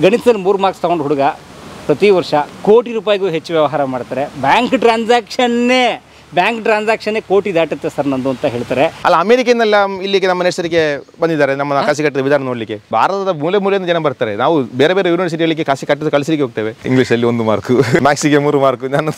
ಗಣಿತದಲ್ಲಿ ಮೂರು ಮಾರ್ಕ್ಸ್ ತೊಗೊಂಡು ಹುಡುಗ ಪ್ರತಿ ವರ್ಷ ಕೋಟಿ ರೂಪಾಯಿಗೂ ಹೆಚ್ಚು ವ್ಯವಹಾರ ಮಾಡ್ತಾರೆ ಬ್ಯಾಂಕ್ ಟ್ರಾನ್ಸಾಕ್ಷನ್ನೇ ಬ್ಯಾಂಕ್ ಟ್ರಾನ್ಸಾಕ್ಷನ್ನೇ ಕೋಟಿ ದಾಟುತ್ತೆ ಸರ್ ನಂದು ಅಂತ ಹೇಳ್ತಾರೆ ಅಲ್ಲ ಅಮೆರಿಕನ್ನೆಲ್ಲ ಇಲ್ಲಿಗೆ ನಮ್ಮ ನರ್ಸರಿಗೆ ಬಂದಿದ್ದಾರೆ ನಮ್ಮ ಕಾಸಿ ಕಟ್ಟಿದ ವಿಧಾನ ನೋಡಲಿಕ್ಕೆ ಭಾರತದ ಮೂಲೆ ಮೂಲೆಯಿಂದ ಜನ ಬರ್ತಾರೆ ನಾವು ಬೇರೆ ಬೇರೆ ಯೂನಿವರ್ಸಿಟಿಯಲ್ಲಿ ಕಾಸಿ ಕಟ್ಟಿದ ಕಳಿಸಲಿಕ್ಕೆ ಹೋಗ್ತೇವೆ ಇಂಗ್ಲೀಷಲ್ಲಿ ಒಂದು ಮಾರ್ಕು ಮ್ಯಾಕ್ಸಿಗೆ ಮೂರು ಮಾರ್ಕು ನಾನು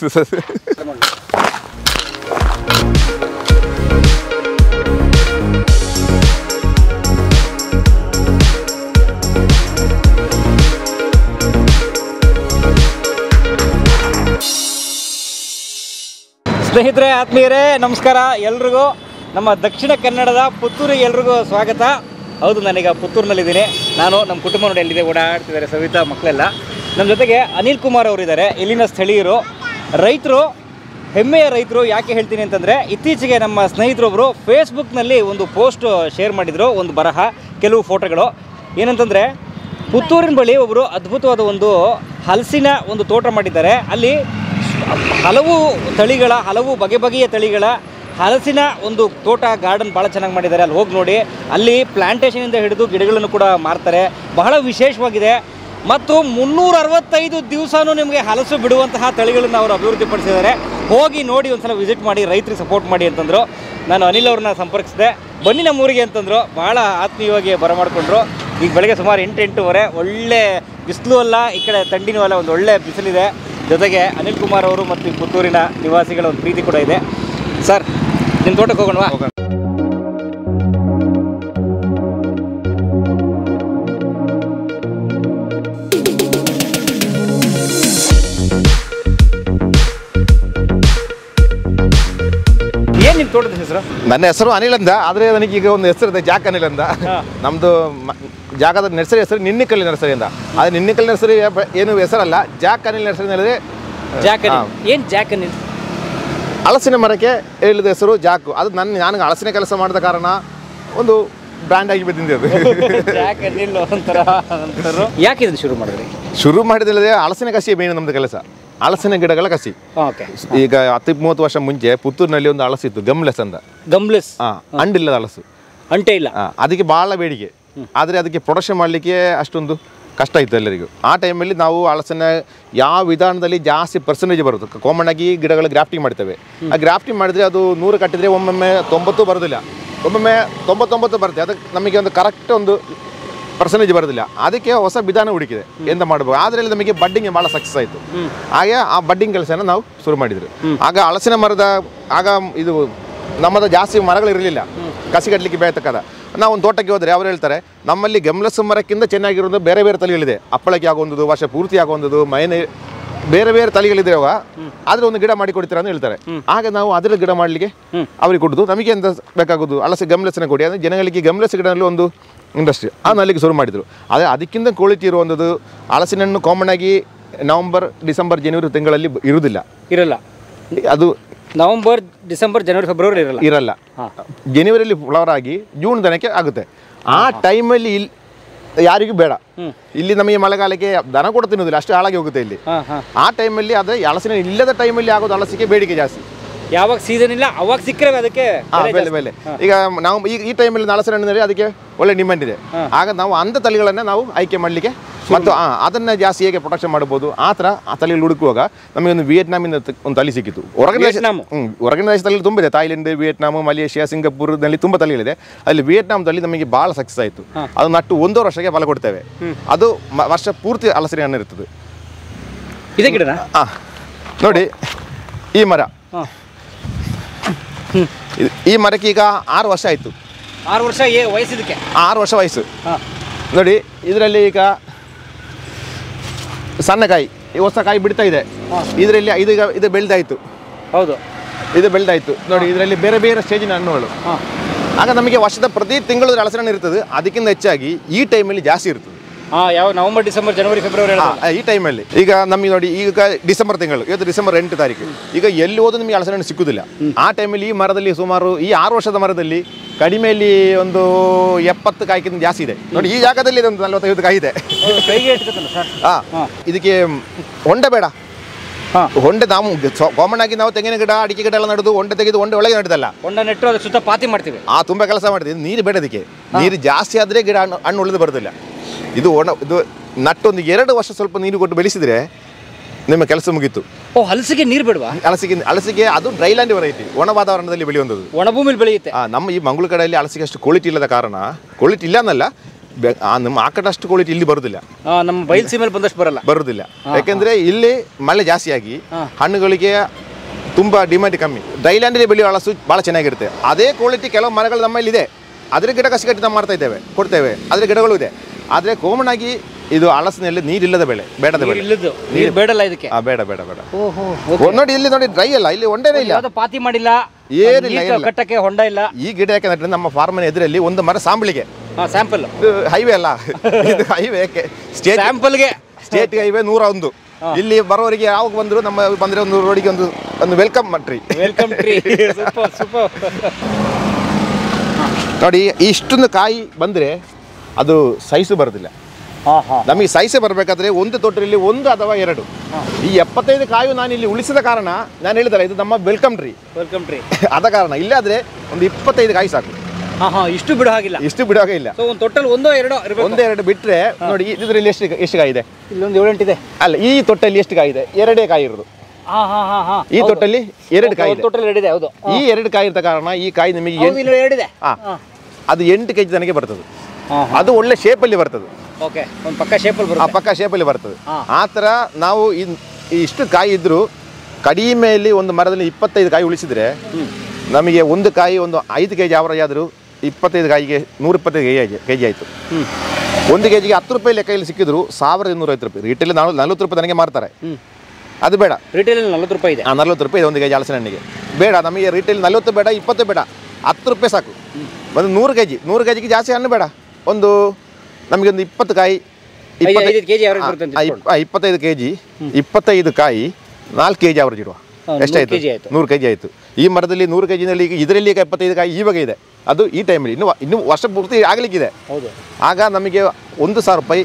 ಸ್ನೇಹಿತರೆ ಆತ್ಮೀಯರೇ ನಮಸ್ಕಾರ ಎಲ್ರಿಗೂ ನಮ್ಮ ದಕ್ಷಿಣ ಕನ್ನಡದ ಪುತ್ತೂರಿಗೆ ಎಲ್ರಿಗೂ ಸ್ವಾಗತ ಹೌದು ನಾನೀಗ ಪುತ್ತೂರಿನಲ್ಲಿದ್ದೀನಿ ನಾನು ನಮ್ಮ ಕುಟುಂಬ ನೋಡಿ ಎಲ್ಲಿದೆ ಓಡಾಡ್ತಿದ್ದಾರೆ ಸವಿತಾ ಮಕ್ಕಳೆಲ್ಲ ನಮ್ಮ ಜೊತೆಗೆ ಅನಿಲ್ ಕುಮಾರ್ ಅವರಿದ್ದಾರೆ ಇಲ್ಲಿನ ಸ್ಥಳೀಯರು ರೈತರು ಹೆಮ್ಮೆಯ ರೈತರು ಯಾಕೆ ಹೇಳ್ತೀನಿ ಅಂತಂದರೆ ಇತ್ತೀಚೆಗೆ ನಮ್ಮ ಸ್ನೇಹಿತರೊಬ್ಬರು ಫೇಸ್ಬುಕ್ನಲ್ಲಿ ಒಂದು ಪೋಸ್ಟ್ ಶೇರ್ ಮಾಡಿದರು ಒಂದು ಬರಹ ಕೆಲವು ಫೋಟೋಗಳು ಏನಂತಂದರೆ ಪುತ್ತೂರಿನ ಬಳಿ ಒಬ್ಬರು ಅದ್ಭುತವಾದ ಒಂದು ಹಲಸಿನ ಒಂದು ತೋಟ ಮಾಡಿದ್ದಾರೆ ಅಲ್ಲಿ ಹಲವು ತಳಿಗಳ ಹಲವು ಬಗೆ ಬಗೆಯ ತಳಿಗಳ ಹಲಸಿನ ಒಂದು ತೋಟ ಗಾರ್ಡನ್ ಭಾಳ ಚೆನ್ನಾಗಿ ಮಾಡಿದ್ದಾರೆ ಅಲ್ಲಿ ಹೋಗಿ ನೋಡಿ ಅಲ್ಲಿ ಪ್ಲಾಂಟೇಷನಿಂದ ಹಿಡಿದು ಗಿಡಗಳನ್ನು ಕೂಡ ಮಾರ್ತಾರೆ ಬಹಳ ವಿಶೇಷವಾಗಿದೆ ಮತ್ತು ಮುನ್ನೂರ ಅರವತ್ತೈದು ದಿವಸನೂ ನಿಮಗೆ ಹಲಸು ಬಿಡುವಂತಹ ತಳಿಗಳನ್ನು ಅವರು ಅಭಿವೃದ್ಧಿಪಡಿಸಿದ್ದಾರೆ ಹೋಗಿ ನೋಡಿ ಒಂದ್ಸಲ ವಿಸಿಟ್ ಮಾಡಿ ರೈತರಿಗೆ ಸಪೋರ್ಟ್ ಮಾಡಿ ಅಂತಂದರು ನಾನು ಅನಿಲ್ ಅವ್ರನ್ನ ಸಂಪರ್ಕಿಸಿದೆ ಬನ್ನಿ ನಮ್ಮ ಊರಿಗೆ ಅಂತಂದರು ಭಾಳ ಆತ್ಮೀಯವಾಗಿ ಬರಮಾಡಿಕೊಂಡ್ರು ಈಗ ಬೆಳಗ್ಗೆ ಸುಮಾರು ಎಂಟು ಎಂಟೂವರೆ ಒಳ್ಳೆ ಬಿಸಿಲು ಅಲ್ಲ ಈ ಕಡೆ ಥಂಡಿನೂ ಅಲ್ಲ ಒಂದು ಒಳ್ಳೆ ಬಿಸಿಲಿದೆ ಜೊತೆಗೆ ಅನಿಲ್ ಕುಮಾರ್ ಅವರು ಮತ್ತು ಈ ಪುತ್ತೂರಿನ ನಿವಾಸಿಗಳ ಒಂದು ಪ್ರೀತಿ ಕೂಡ ಇದೆ ಸರ್ ನಿಮ್ಮ ತೋಟಕ್ಕೆ ಹೋಗೋಣವಾ ಏನು ನಿಮ್ಮ ತೋಟದ ಹೆಸರು ನನ್ನ ಹೆಸರು ಅನಿಲ್ ಅಂದ ಆದರೆ ನನಗೆ ಈಗ ಒಂದು ಹೆಸರು ಇದೆ ಜಾಕ್ ಅನಿಲ್ ಅಂದ ಹಾ. ನಮ್ಮದು ಜಾಗದ ನರ್ಸರಿ ಹೆಸರು ನಿನ್ನಿಕಲ್ಲಿ ನರ್ಸರಿ ಅಂತ ಆದರೆ ನಿನ್ನಿಕಲ್ ನರ್ಸರಿ ಏನು ಹೆಸರಲ್ಲ ಜಾಕ್ ಅನಿಲ್ ನರ್ಸರಿ ಹೇಳಿದ್ರೆ ಜಾಕ್ ಹಾ. ಏನು ಜಾಕ್ ಅನಿಲ್ ಹಲಸಿನ ಮರಕ್ಕೆ ಹೇಳಿದ ಹೆಸರು ಜಾಕು ಅದು ನನ್ನ ನನಗೆ ಹಲಸಿನ ಕೆಲಸ ಮಾಡಿದ ಕಾರಣ ಒಂದು ಬ್ರ್ಯಾಂಡ್ ಆಗಿ ಬಂದಿದೆ ಅದು ಜಾಕ್ ಅನಿಲ್ ಒಂಥರ ಅಂತಾರು ಯಾಕೆ ಇದನ್ನು ಶುರು ಮಾಡಿದ್ರಿ ಶುರು ಮಾಡಿದ್ರೆ ಹಲಸಿನ ಕಸಿ ಮೇನ್ ನಮ್ಮದು ಕೆಲಸ ಹಲಸಿನ ಗಿಡಗಳ ಕಸಿ ಓಕೆ ಈಗ ಹತ್ತು ಮೂವತ್ತು ವರ್ಷ ಮುಂಚೆ ಪುತ್ತೂರಿನಲ್ಲಿ ಒಂದು ಹಲಸಿತ್ತು ಗಮ್ಲೆಸ್ ಅಂತ ಗಮ್ಲೆಸ್ ಹಾ ಅಂಡಿಲ್ಲದ ಹಲಸು ಅಂಟೆ ಇಲ್ಲ ಹಾ, ಅದಕ್ಕೆ ಭಾಳ ಬೇಡಿಕೆ ಆದರೆ ಅದಕ್ಕೆ ಪ್ರೊಡಕ್ಷನ್ ಮಾಡಲಿಕ್ಕೆ ಅಷ್ಟೊಂದು ಕಷ್ಟ ಇತ್ತು ಎಲ್ಲರಿಗೂ ಆ ಟೈಮಲ್ಲಿ ನಾವು ಹಲಸನ್ನ ಯಾವ ವಿಧಾನದಲ್ಲಿ ಜಾಸ್ತಿ ಪರ್ಸೆಂಟೇಜ್ ಬರುತ್ತೆ ಕಾಮನ್ ಆಗಿ ಗಿಡಗಳು ಗ್ರಾಫ್ಟಿಂಗ್ ಮಾಡ್ತೇವೆ ಆ ಗ್ರಾಫ್ಟಿಂಗ್ ಮಾಡಿದ್ರೆ ಅದು ನೂರು ಕಟ್ಟಿದ್ರೆ ಒಮ್ಮೊಮ್ಮೆ ತೊಂಬತ್ತು ಬರೋದಿಲ್ಲ ಒಮ್ಮೊಮ್ಮೆ ತೊಂಬತ್ತೊಂಬತ್ತು ಬರುತ್ತೆ ಅದಕ್ಕೆ ನಮಗೆ ಒಂದು ಕರೆಕ್ಟ್ ಒಂದು ಪರ್ಸೆಂಟೇಜ್ ಬರೋದಿಲ್ಲ ಅದಕ್ಕೆ ಹೊಸ ವಿಧಾನ ಹುಡುಕಿದೆ ಎಂತ ಮಾಡ್ಬೋದು ಆದರೆ ನಮಗೆ ಬಡ್ಡಿಂಗ್ ಭಾಳ ಸಕ್ಸಸ್ ಆಯಿತು ಹಾಗೆ ಆ ಬಡ್ಡಿಂಗ್ ಕೆಲಸನ ನಾವು ಶುರು ಮಾಡಿದ್ರು ಆಗ ಹಲಸಿನ ಮರದ ಆಗ ಇದು ನಮ್ಮದು ಜಾಸ್ತಿ ಮರಗಳಿರಲಿಲ್ಲ ಕಸಿ ಕಟ್ಟಲಿಕ್ಕೆ ಬೇಯತಕ್ಕದ ನಾವು ಒಂದು ತೋಟಕ್ಕೆ ಹೋದರೆ ಅವ್ರು ಹೇಳ್ತಾರೆ ನಮ್ಮಲ್ಲಿ ಗೆಮ್ಲಸ್ ಮರಕ್ಕಿಂತ ಚೆನ್ನಾಗಿರೋದು ಬೇರೆ ಬೇರೆ ತಳಿಗಳಿದೆ ಅಪ್ಪಳಕ್ಕೆ ಆಗೊಂದು ವರ್ಷ ಪೂರ್ತಿ ಆಗೊಂದು ಮೈನೆ ಬೇರೆ ಬೇರೆ ತಳಿಗಳಿದ್ದಾವ ಆದ್ರೆ ಒಂದು ಗಿಡ ಮಾಡಿ ಕೊಡ್ತೀರಾ ಅಂತ ಹೇಳ್ತಾರೆ ಆಗ ನಾವು ಅದರ ಗಿಡ ಮಾಡಲಿಕ್ಕೆ ಅವ್ರಿಗೆ ಕೊಡುದು ನಮಗೆ ಎಂತ ಬೇಕಾಗೋದು ಹಲಸೆ ಗಮ್ಲೆಸ್ನ ಕೊಡಿ ಅಂದರೆ ಜನಗಳಿಗೆ ಗಮ್ಲೆಸ್ ಗಿಡದಲ್ಲಿ ಒಂದು ಇಂಡಸ್ಟ್ರಿ ಅದನ್ನ ಅಲ್ಲಿಗೆ ಶುರು ಮಾಡಿದರು ಆದರೆ ಅದಕ್ಕಿಂತ ಕ್ವಾಲಿಟಿ ಇರುವಂಥದ್ದು ಹಲಸಿನ ಹಣ್ಣು ಕಾಮನ್ ಆಗಿ ನವಂಬರ್ ಡಿಸೆಂಬರ್ ಜನವರಿ ತಿಂಗಳಲ್ಲಿ ಬ- ಇರುವುದಿಲ್ಲ ಇರಲ್ಲ ಅದು ನವಂಬರ್ ಡಿಸೆಂಬರ್ ಜನವರಿ ಫೆಬ್ರವರಿ ಇರಲ್ಲ ಇರಲ್ಲ ಜನವರಿಯಲ್ಲಿ ಫ್ಲವರ್ ಆಗಿ ಜೂನ್ ತನಕ ಆಗುತ್ತೆ ಆ ಟೈಮಲ್ಲಿ ಇಲ್ಲಿ ಯಾರಿಗೂ ಬೇಡ ಇಲ್ಲಿ ನಮಗೆ ಮಳೆಗಾಲಕ್ಕೆ ದನ ಕೂಡ ತಿನ್ನೋದಿಲ್ಲ ಅಷ್ಟು ಹಾಳಾಗಿ ಹೋಗುತ್ತೆ ಇಲ್ಲಿ ಹಾಂ ಹಾಂ ಆ ಟೈಮಲ್ಲಿ ಅದು ಹಲಸಿನ ಇಲ್ಲದ ಟೈಮಲ್ಲಿ ಆಗೋದು ಹಲಸಿಗೆ ಬೇಡಿಕೆ ಜಾಸ್ತಿ ಯಾವಾಗ ಸೀಸನ್ ಇಲ್ಲ ಅವಾಗ ಸಿಕ್ಕರೆ ಅದಕ್ಕೆ ಆ, ಬೆಲೆ ಬೆಲೆ ಬೆಲೆ ಈಗ ನಾವು ಈಗ ಈ ಟೈಮಲ್ಲಿ ಹಲಸಿನ ಹಣ್ಣಿನಲ್ಲಿ ಅದಕ್ಕೆ ಒಳ್ಳೆ ಡಿಮ್ಯಾಂಡ್ ಇದೆ ಆಗ ನಾವು ಅಂಥ ತಳಿಗಳನ್ನ ನಾವು ಆಯ್ಕೆ ಮಾಡಲಿಕ್ಕೆ ಮತ್ತು ಆ, ಅದನ್ನ ಜಾಸ್ತಿ ಹೇಗೆ ಪ್ರೊಟೆಕ್ಷನ್ ಮಾಡ್ಬೋದು ಆ ಥರ ಆ ತಳಿಗಳು ಹುಡುಕುವಾಗ ನಮಗೆ ಒಂದು ವಿಯೆಟ್ನಾಮಿಂದ ತ- ಒಂದು ತಳಿ ಸಿಕ್ಕಿತ್ತು ಹೊರಗಿನ ದೇಶ ವಿಯೆಟ್ನಾಂ? ಹ್ಮ್, ಹೊರಗಿನ ದೇಶದಲ್ಲಿ ತುಂಬ ಇದೆ ಥಾಯ್ಲೆಂಡ್ ವಿಯೆಟ್ನಾಮ್ ಮಲೇಷಿಯಾ ಸಿಂಗಾಪುರದಲ್ಲಿ ತುಂಬ ತಳಿಗಳಿದೆ ಅಲ್ಲಿ ವಿಯೆಟ್ನಾಂದಲ್ಲಿ ನಮಗೆ ಭಾಳ ಸಕ್ಸಸ್ ಆಯಿತು ಅದು ನಟ್ಟು ಒಂದೂವರೆ ವರ್ಷಕ್ಕೆ ಫಲ ಕೊಡ್ತೇವೆ ಅದು ಮ- ವರ್ಷ ಪೂರ್ತಿ ಹಲಸಿನ ಹಣ್ಣು ಇರ್ತದೆ ಇದೇ ಗಿಡನಾ ಆ, ನೋಡಿ ಈ ಮರ ಹಾಂ ಇದು- ಈ ಮರಕ್ಕೆ ಈಗ ಆರು ವರ್ಷ ಆಯಿತು ಆರು ವರ್ಷ ಏ ವಯಸ್ಸಿದಕ್ಕೆ ಆರು ವರ್ಷ ವಯಸ್ಸು ಹಾಂ ನೋಡಿ ಇದರಲ್ಲಿ ಈಗ ಸಣ್ಣ ಕಾಯಿ ಈ ಹೊಸ ಕಾಯಿ ಬಿಡ್ತಾ ಇದೆ ಇದರಲ್ಲಿ ಇದು ಈಗ ಇದು ಬೆಳೆದಾಯಿತು ಹೌದು ಇದು ಬೆಳೆದಾಯಿತು ನೋಡಿ ಇದರಲ್ಲಿ ಬೇರೆ ಬೇರೆ ಸ್ಟೇಜಿನ ಹಣ್ಣುಗಳು ಹಾಂ ಆಗ ನಮಗೆ ವರ್ಷದ ಪ್ರತಿ ತಿಂಗಳು ಹಲಸಿನ ಹಣ್ಣು ಇರ್ತದೆ ಅದಕ್ಕಿಂತ ಹೆಚ್ಚಾಗಿ ಈ ಟೈಮಲ್ಲಿ ಜಾಸ್ತಿ ಇರ್ತದೆ ಹಾಂ ಯಾವ ನವಂಬರ್ ಡಿಸೆಂಬರ್ ಜನವರಿ ಫೆಬ್ರವರಿ ಆ, ಈ ಟೈಮಲ್ಲಿ ಈಗ ನಮಗೆ ನೋಡಿ ಈಗ ಡಿಸೆಂಬರ್ ತಿಂಗಳು ಇವತ್ತು ಡಿಸೆಂಬರ್ ಎಂಟು ತಾರೀಕು ಈಗ ಎಲ್ಲಿ ಹೋದ್ರೂ ನಿಮಗೆ ಹಲಸಿನ ಹಣ್ಣು ಸಿಕ್ಕುದಿಲ್ಲ ಆ ಟೈಮಲ್ಲಿ ಈ ಮರದಲ್ಲಿ ಸುಮಾರು ಈ ಆರು ವರ್ಷದ ಮರದಲ್ಲಿ ಕಡಿಮೆಯಲ್ಲಿ ಒಂದು ಎಪ್ಪತ್ತು ಕಾಯಿಗಿಂತ ಜಾಸ್ತಿ ಇದೆ ನೋಡಿ ಈ ಜಾಗದಲ್ಲಿ ಒಂದು ನಲ್ವತ್ತೈವತ್ತು ಕಾಯಿ ಇದೆ ಕೈಗೆ ಇಟ್ಕೊತಲ್ಲ ಸರ್ ಆ, ಇದಕ್ಕೆ ಹೊಂಡೆ ಬೇಡ ಹಾಂ ಹೊಂಡೆ ನಾವು ಕಾಮನ್ ಆಗಿ ನಾವು ತೆಂಗಿನ ಗಿಡ ಅಡಿಕೆ ಗಿಡ ಎಲ್ಲ ನಡೆದು ಹೊಂಡೆ ತೆಗೆದು ಹೊಂಡೆ ಒಳಗೆ ನಡೆದಲ್ಲ ಹೊಂಡ ನೆಟ್ಟು ಅದಕ್ಕೆ ಸುತ್ತ ಪಾತಿ ಮಾಡ್ತೀವಿ ಆ ತುಂಬ ಕೆಲಸ ಮಾಡ್ತೀವಿ ನೀರು ಬೇಡ ಅದಕ್ಕೆ ನೀರು ಜಾಸ್ತಿ ಆದರೆ ಗಿಡ ಹಣ್ಣು ಹಣ್ಣು ಉಳಿದು ಬರೋದಿಲ್ಲ ಇದು ಒಣ ಇದು ನಟ್ಟೊಂದು ಎರಡು ವರ್ಷ ಸ್ವಲ್ಪ ನೀರು ಕೊಟ್ಟು ಬೆಳೆಸಿದ್ರೆ ನಿಮ್ಮ ಕೆಲಸ ಮುಗೀತು ಓ ಹಲಸಿಗೆ ನೀರು ಬಿಡುವ ಹಲಸಿಗೆ ಹಲಸಿಗೆ ಅದು ಡ್ರೈಲ್ಯಾಂಡ್ ವೆರೈಟಿ ಒಣ ವಾತಾವರಣದಲ್ಲಿ ಬೆಳೆಯುವಂಥದ್ದು ಒಣಭೂಮಿಲಿ ಬೆಳೆಯುತ್ತೆ ಆ, ನಮ್ಮ ಈ ಮಂಗಳೂರು ಕಡೆಯಲ್ಲಿ ಹಲಸಿಗೆ ಅಷ್ಟು ಕ್ವಾಲಿಟಿ ಇಲ್ಲದ ಕಾರಣ ಕ್ವಾಲಿಟಿ ಇಲ್ಲ ಅನ್ನಲ್ಲ ಬೆ- ಆ, ನಮ್ಮ ಆ ಕಡೆ ಅಷ್ಟು ಕ್ವಾಲಿಟಿ ಇಲ್ಲಿ ಬರುವುದಿಲ್ಲ ಆ, ನಮ್ಮ ಬಯಲ್ಸೀಮೆಯಲ್ಲಿ ಬಂದಷ್ಟು ಬರಲ್ಲ ಬರುವುದಿಲ್ಲ ಯಾಕೆಂದ್ರೆ ಇಲ್ಲಿ ಮಳೆ ಜಾಸ್ತಿಯಾಗಿ ಹಣ್ಣುಗಳಿಗೆ ತುಂಬ ಡಿಮ್ಯಾಂಡ್ ಕಮ್ಮಿ ಡ್ರೈಲ್ಯಾಂಡಲ್ಲಿ ಬೆಳೆಯುವ ಹಲಸು ಭಾಳ ಚೆನ್ನಾಗಿರುತ್ತೆ ಅದೇ ಕ್ವಾಲಿಟಿ ಕೆಲವು ಮರಗಳು ನಮ್ಮಲ್ಲಿ ಇದೆ ಅದರ ಗಿಡ ಕಸಿಗಟ್ಟಿ ನಾವು ಮಾಡ್ತಾ ಇದ್ದೇವೆ ಕೊಡ್ತೇವೆ ಅದರ ಗಿಡಗಳು ಇದೆ ಆದರೆ ಕಾಮನ್ ಆಗಿ ಇದು ಹಲಸಿನಲ್ಲಿ ನೀರಿಲ್ಲದ ಬೆಳೆ ಬೇಡದ ನೀರು ಬೆಳೆ ಇಲ್ಲದ್ದು ನೀರು ಬೇಡಲ್ಲ ಇದಕ್ಕೆ ಆ, ಬೇಡ ಬೇಡ ಬೇಡ ಓಹೋ ಓ, ನೋಡಿ ಇಲ್ಲಿ ನೋಡಿ ಡ್ರೈ ಅಲ್ಲ ಇಲ್ಲಿ ಒಂದೇನೇ ಇಲ್ಲ ಯಾವ್ದೋ ಪಾತಿ ಮಾಡಿಲ್ಲ ಏನಿಲ್ಲ, ನೀರ್ ಏನಿಲ್ಲ. ಕಟ್ಟಕ್ಕೆ ಹೊಂಡ ಇಲ್ಲ ಈ ಗಿಡ ಯಾಕೆ ನಟ್ರೆ ನಮ್ಮ ಫಾರ್ಮನ ಎದುರಲ್ಲಿ ಒಂದು ಮರ ಸಾಂಬಳಿಗೆ ಹಾ ಸ್ಯಾಂಪಲ್ ಇದು ಹೈವೇ ಅಲ್ಲ ಇದು ಹೈವೇ ಸ್ಟೇಟ್ ಸ್ಯಾಂಪಲ್ಗೆ ಸ್ಟೇಟ್ ಹೈವೇ ನೂರ ಒಂದು ಇಲ್ಲಿ ಬರೋರಿಗೆ ಯಾವಾಗ ಬಂದ್ರು ನಮ್ಮ ಬಂದ್ರೆ ಒಂದು ರೋಡಿಗೆ ಒಂದು ಒಂದು ವೆಲ್ಕಮ್ ಮಾಡ್ರಿ ವೆಲ್ಕಮ್ ಟ್ರೀ ಸೂಪರ್ ಸೂಪರ್ ನೋಡಿ ಇಷ್ಟೊಂದು ಕಾಯಿ ಬಂದ್ರೆ ಅದು ಸೈಜು ಬರೋದಿಲ್ಲ ಹಾ ಹಾ ನಮಗೆ ಸೈಜ್ ಬರಬೇಕಾದ್ರೆ ಒಂದು ತೊಟ್ಟರಲ್ಲಿ ಒಂದು ಅಥವಾ ಎರಡು ಈ ಎಪ್ಪತ್ತೈದು ಕಾಯು ನಾನು ಇಲ್ಲಿ ಉಳಿಸಿದ ಕಾರಣ ನಾನು ಹೇಳಿದಲ್ಲ ಇದು ನಮ್ಮ ವೆಲ್ಕಮ್ ಟ್ರೀ ವೆಲ್ಕಮ್ ಟ್ರೀ ಆದ ಕಾರಣ ಇಲ್ಲಾದ್ರೆ ಒಂದು ಇಪ್ಪತ್ತೈದು ಕಾಯಿ ಸಾಕು ಹಾ ಹಾ ಇಷ್ಟು ಬಿಡು ಹಾಗಿಲ್ಲ ಇಷ್ಟು ಬಿಡುವಾಗ ಇಲ್ಲ ಸೊ ಒಂದು ಟೋಟಲ್ ಒಂದೋ ಎರಡೋ ಇರಬೇಕು ಒಂದೆರಡು ಬಿಟ್ರೆ ನೋಡಿ ಇದರಲ್ಲಿ ಎಷ್ಟು ಎಷ್ಟು ಕಾಯಿ ಇದೆ ಇಲ್ಲೊಂದು ಏಳೆಂಟಿದೆ ಅಲ್ಲ ಈ ತೊಟ್ಟಲ್ಲಿ ಎಷ್ಟು ಕಾಯಿ ಇದೆ ಎರಡೇ ಕಾಯಿ ಇರೋದು ಹಾ ಹಾ ಹಾ ಹಾ ಈ ತೊಟ್ಟಲ್ಲಿ ಎರಡು ಕಾಯಿ ಇದೆ ಟೋಟಲ್ ಎರಡಿದೆ ಹೌದು ಈ ಎರಡು ಕಾಯಿ ಇರ್ತ ಕಾರಣ ಈ ಕಾಯಿ ನಿಮಗೆ ಹೌದು ಇಲ್ಲಿ ಎರಡಿದೆ ಆ, ಅದು ಎಂಟು ಕೆಜಿ ತನಕ ಬರ್ತದೆ ಹಾ ಅದು ಒಳ್ಳೆ ಶೇಪಲ್ಲಿ ಬರ್ತದೆ ಓಕೆ ಒಂದು ಪಕ್ಕ ಶೇಪಲ್ಲಿ ಆ ಬರುತ್ತೆ ಪಕ್ಕ ಶೇಪಲ್ಲಿ ಬರ್ತದೆ ಹಾ. ಆ ಥರ ನಾವು ಇನ್- ಇಷ್ಟು ಕಾಯಿ ಇದ್ದರೂ ಕಡಿಮೆಯಲ್ಲಿ ಒಂದು ಮರದಲ್ಲಿ ಇಪ್ಪತ್ತೈದು ಕಾಯಿ ಉಳಿಸಿದ್ರೆ ನಮಗೆ ಒಂದು ಕಾಯಿ ಒಂದು ಐದು ಕೆ ಜಿ ಆವರೇಜ್ ಆದರೂ ಇಪ್ಪತ್ತೈದು ಕಾಯಿಗೆ ನೂರ ಇಪ್ಪತ್ತೈದು ಕೆ ಜಿ ಕೆ ಜಿ ಆಯಿತು ಒಂದು ಕೆ ಜಿಗೆ ಹತ್ತು ರೂಪಾಯಿ ಲೆಕ್ಕದಲ್ಲಿ ಸಿಕ್ಕಿದ್ರು ಸಾವಿರದ ಇನ್ನೂರೈವತ್ತು ರೂಪಾಯಿ ರಿಟೇಲ್ ನಾನು ನಲ್ವತ್ತು ರೂಪಾಯಿ ನನಗೆ ಮಾರ್ತಾರೆ ಅದು ಬೇಡ ರಿಟೇಲಲ್ಲಿ ನಲ್ವತ್ತು ರೂಪಾಯಿ ಇದೆ ಆ ನಲ್ವತ್ತು ರೂಪಾಯಿ ಇದೆ ಒಂದು ಕೆ ಜಿ ಹಲಸಿನ ಹಣ್ಣಿಗೆ ಬೇಡ ನಮಗೆ ರಿಟೇಲ್ ನಲ್ವತ್ತು ಬೇಡ ಇಪ್ಪತ್ತು ಬೇಡ ಹತ್ತು ರೂಪಾಯಿ ಸಾಕು ಒಂದು ನೂರು ಕೆ ಜಿ ನೂರು ಕೆ ಜಿಗೆ ಜಾಸ್ತಿ ಹಣ್ಣು ಬೇಡ ಒಂದು ನಮಗೆ ಒಂದು ಇಪ್ಪತ್ತು ಕಾಯಿ ಐದು ಐದು ಕೆ ಜಿ average ಬರುತ್ತೆ ಅಂತ ಆ, ಇಪ್- ಆ, ಇಪ್ಪತ್ತೈದು ಕೆ ಜಿ ಇಪ್ಪತ್ತೈದು ಕಾಯಿ ನಾಲ್ಕು ಕೆ ಜಿ ಆವರೇಜ್ ಇಡುವ ಹಾ, ನೂರು ಎಷ್ಟಾಯ್ತು kg ಆಯ್ತು. ನೂರು ಕೆ ಜಿ ಆಯಿತು ಈ ಮರದಲ್ಲಿ ನೂರು ಕೆ ಜಿನಲ್ಲಿ ಈಗ ಇದರಲ್ಲಿ ಈಗ ಎಪ್ಪತ್ತೈದು ಕಾಯಿ ಇವಾಗ ಇದೆ ಅದು ಈ ಟೈಮಲ್ಲಿ ಇನ್ನು ಇನ್ನು ವರ್ಷ ಪೂರ್ತಿ ಆಗಲಿಕ್ಕಿದೆ ಹೌದು ಆಗ ನಮಗೆ ಒಂದು ಸಾವಿರ ರೂಪಾಯಿ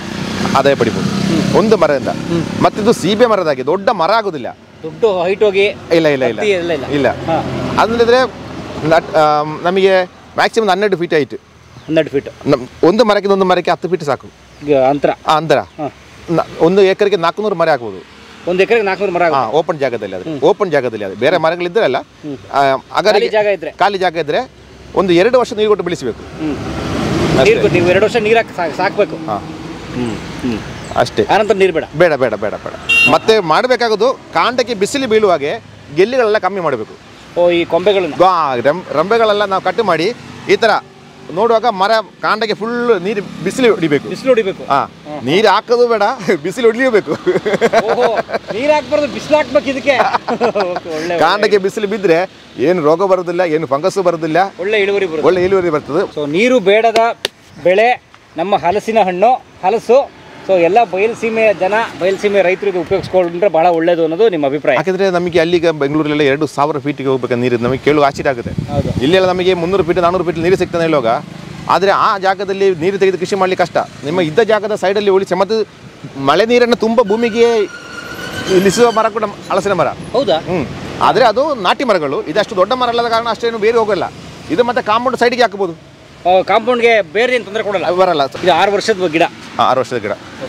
ಆದಾಯ ಪಡಿಬೋದು ಒಂದು ಮರದಿಂದ ಮತ್ತಿದು ಸೀಬೆ ಮರದಾಗಿ ದೊಡ್ಡ ಮರ ಆಗೋದಿಲ್ಲ ದುಡ್ಡು ಹೈಟ್ ಹೋಗಿ ಇಲ್ಲ ಇಲ್ಲ ಇಲ್ಲ ಹತ್ತಿ ಎಲ್ಲ ಇಲ್ಲ ಇಲ್ಲ ಹಾ ಅದಂದ್ರೆ ನಟ್ ಆಮ್, ನಮಗೆ ಮ್ಯಾಕ್ಸಿಮಮ್ ಹನ್ನೆರಡು ಫೀಟ್ ಹೈಟ್ ಹನ್ನೆರಡು ಫೀಟ್ ನಮ್ ಒಂದು ಮರಕ್ಕೆ ಒಂದು ಮರಕ್ಕೆ ಹತ್ತು ಫೀಟ್ ಸಾಕು ಅಂತರ ಆ ಅಂತರ ಹಾ. ನ- ಒಂದು ಎಕರೆಗೆ ನಾಲ್ಕುನೂರು ಮರ ಹಾಕ್ಬೋದು ಒಂದು ಎಕರೆಗೆ ನಾಲ್ಕುನೂರು ಮರ ಹಾ ಆಗುತ್ತೆ. ಓಪನ್ ಜಾಗದಲ್ಲಿ ಅದು ಓಪನ್ ಜಾಗದಲ್ಲಿ ಅದು ಬೇರೆ ಮರಗಳಿದ್ದರಲ್ಲ ಆ, ಖಾಲಿ ಅಗರಿಗೆ ಜಾಗ ಇದ್ರೆ ಖಾಲಿ ಜಾಗ ಇದ್ರೆ ಒಂದು ಎರಡು ವರ್ಷ ನೀರು ಕೊಟ್ಟು ಬೆಳೆಸಬೇಕು ಹ್ಮ್ ನೀರು ಕೊಟ್ಟು ನೀವು ಎರಡು ವರ್ಷ ನೀರು ಹಾಕಿ ಸಾಕ್- ಸಾಕ್ಬೇಕು ಹಾಂ ಹ್ಮ್ ಹ್ಮ್ ಅಷ್ಟೇ ಆನಂತರ ನೀರು ಬೇಡ ಬೇಡ ಬೇಡ ಬೇಡ ಬೇಡ ಮತ್ತೆ ಮಾಡಬೇಕಾಗೋದು ಕಾಂಡಕ್ಕೆ ಬಿಸಿಲು ಬೀಳುವಾಗೆ ಗೆಲ್ಲಿಗಳೆಲ್ಲ ಕಮ್ಮಿ ಮಾಡಬೇಕು ಓ ಈ ಕೊಂಬೆಗಳನ್ನ ಗಾ ರೆಂ- ರೆಂಬೆಗಳೆಲ್ಲ ನಾವು ಕಟ್ ಮಾಡಿ ಈ ಥರ ನೋಡುವಾಗ ಮರ ಕಾಂಡಕ್ಕೆ ಫುಲ್ ನೀರು ಬಿಸಿಲು ಹೊಡಿಬೇಕು ಬಿಸಿಲು ಹೊಡಿಬೇಕು ಹಾ ನೀರು ಹಾಕೋದು ಬೇಡ ಬಿಸಿಲು ಹೊಡಿಲೇಬೇಕು ಓಹೋ ನೀರು ಹಾಕ್ಬಾರ್ದು ಬಿಸಿಲು ಹಾಕ್ಬೇಕು ಇದಕ್ಕೆ Okay, ಒಳ್ಳೆ ಕಾಂಡಕ್ಕೆ ಬಿಸಿಲು ಬಿದ್ದರೆ ಏನು ರೋಗ ಬರೋದಿಲ್ಲ ಏನು ಫಂಗಸ್ ಬರೋದಿಲ್ಲ ಒಳ್ಳೆ ಇಳುವರಿ ಬರುತ್ತೆ ಒಳ್ಳೆ ಇಳುವರಿ ಬರ್ತದೆ ಸೊ ನೀರು ಬೇಡದ ಬೆಳೆ ನಮ್ಮ ಹಲಸಿನ ಹಣ್ಣು ಹಲಸು ಸೊ ಎಲ್ಲ ಬಯಲುಸೀಮೆಯ ಜನ ಬಯಲುಸೀಮೆ ರೈತರು ಇದು ಉಪಯೋಗಿಸ್ಕೊಂಡ್ರೆ ಬಹಳ ಒಳ್ಳೇದು ಅನ್ನೋದು ನಿಮ್ಮ ಅಭಿಪ್ರಾಯ ಯಾಕಂದ್ರೆ ನಮಗೆ ಅಲ್ಲಿಗ ಬೆಂಗಳೂರಲ್ಲೆಲ್ಲ ಎರಡು ಸಾವಿರ ಫೀಟಿಗೆ ಹೋಗ್ಬೇಕು ನೀರು ನಮಗೆ ಕೇಳುವ ಆಶ್ಚರ್ಯ ಆಗುತ್ತೆ ಹೌದು ಇಲ್ಲೆಲ್ಲ ನಮಗೆ ಮುನ್ನೂರು ಫೀಟ್ ನಾನ್ನೂರು ಫೀಟ್ ನೀರು ಸಿಗ್ತಾನೆ ಹೇಳುವಾಗ ಆದರೆ ಆ ಜಾಗದಲ್ಲಿ ನೀರು ತೆಗೆದು ಕೃಷಿ ಮಾಡಲಿಕ್ಕೆ ಕಷ್ಟ ನಿಮ್ಮ ಇದ್ದ ಜಾಗದ ಸೈಡಲ್ಲಿ ಉಳಿಸಿ ಮತ್ತು ಮಳೆ ನೀರನ್ನು ತುಂಬ ಭೂಮಿಗೆ ನಿಲ್ಲಿಸುವ ಮರ ಕೂಡ ಹಲಸಿನ ಮರ ಹೌದಾ ಹ್ಞೂ ಆದರೆ ಅದು ನಾಟಿ ಮರಗಳು ಇದಷ್ಟು ದೊಡ್ಡ ಮರ ಅಲ್ಲದ ಕಾರಣ ಅಷ್ಟೇನು ಬೇರೆ ಹೋಗಲ್ಲ ಇದು ಮತ್ತೆ ಕಾಂಪೌಂಡ್ ಸೈಡಿಗೆ ಹಾಕ್ಬೋದು ಕಾಂಪೌಂಡ್ಗೆ ಬೇರೆ ಏನು ತೊಂದರೆ ಕೊಡಲ್ಲ ಅದು ಬರಲ್ಲ ಇದು ಆರು ವರ್ಷದ ಗಿಡ ಆ, ಆರು ವರ್ಷದ ಗಿಡ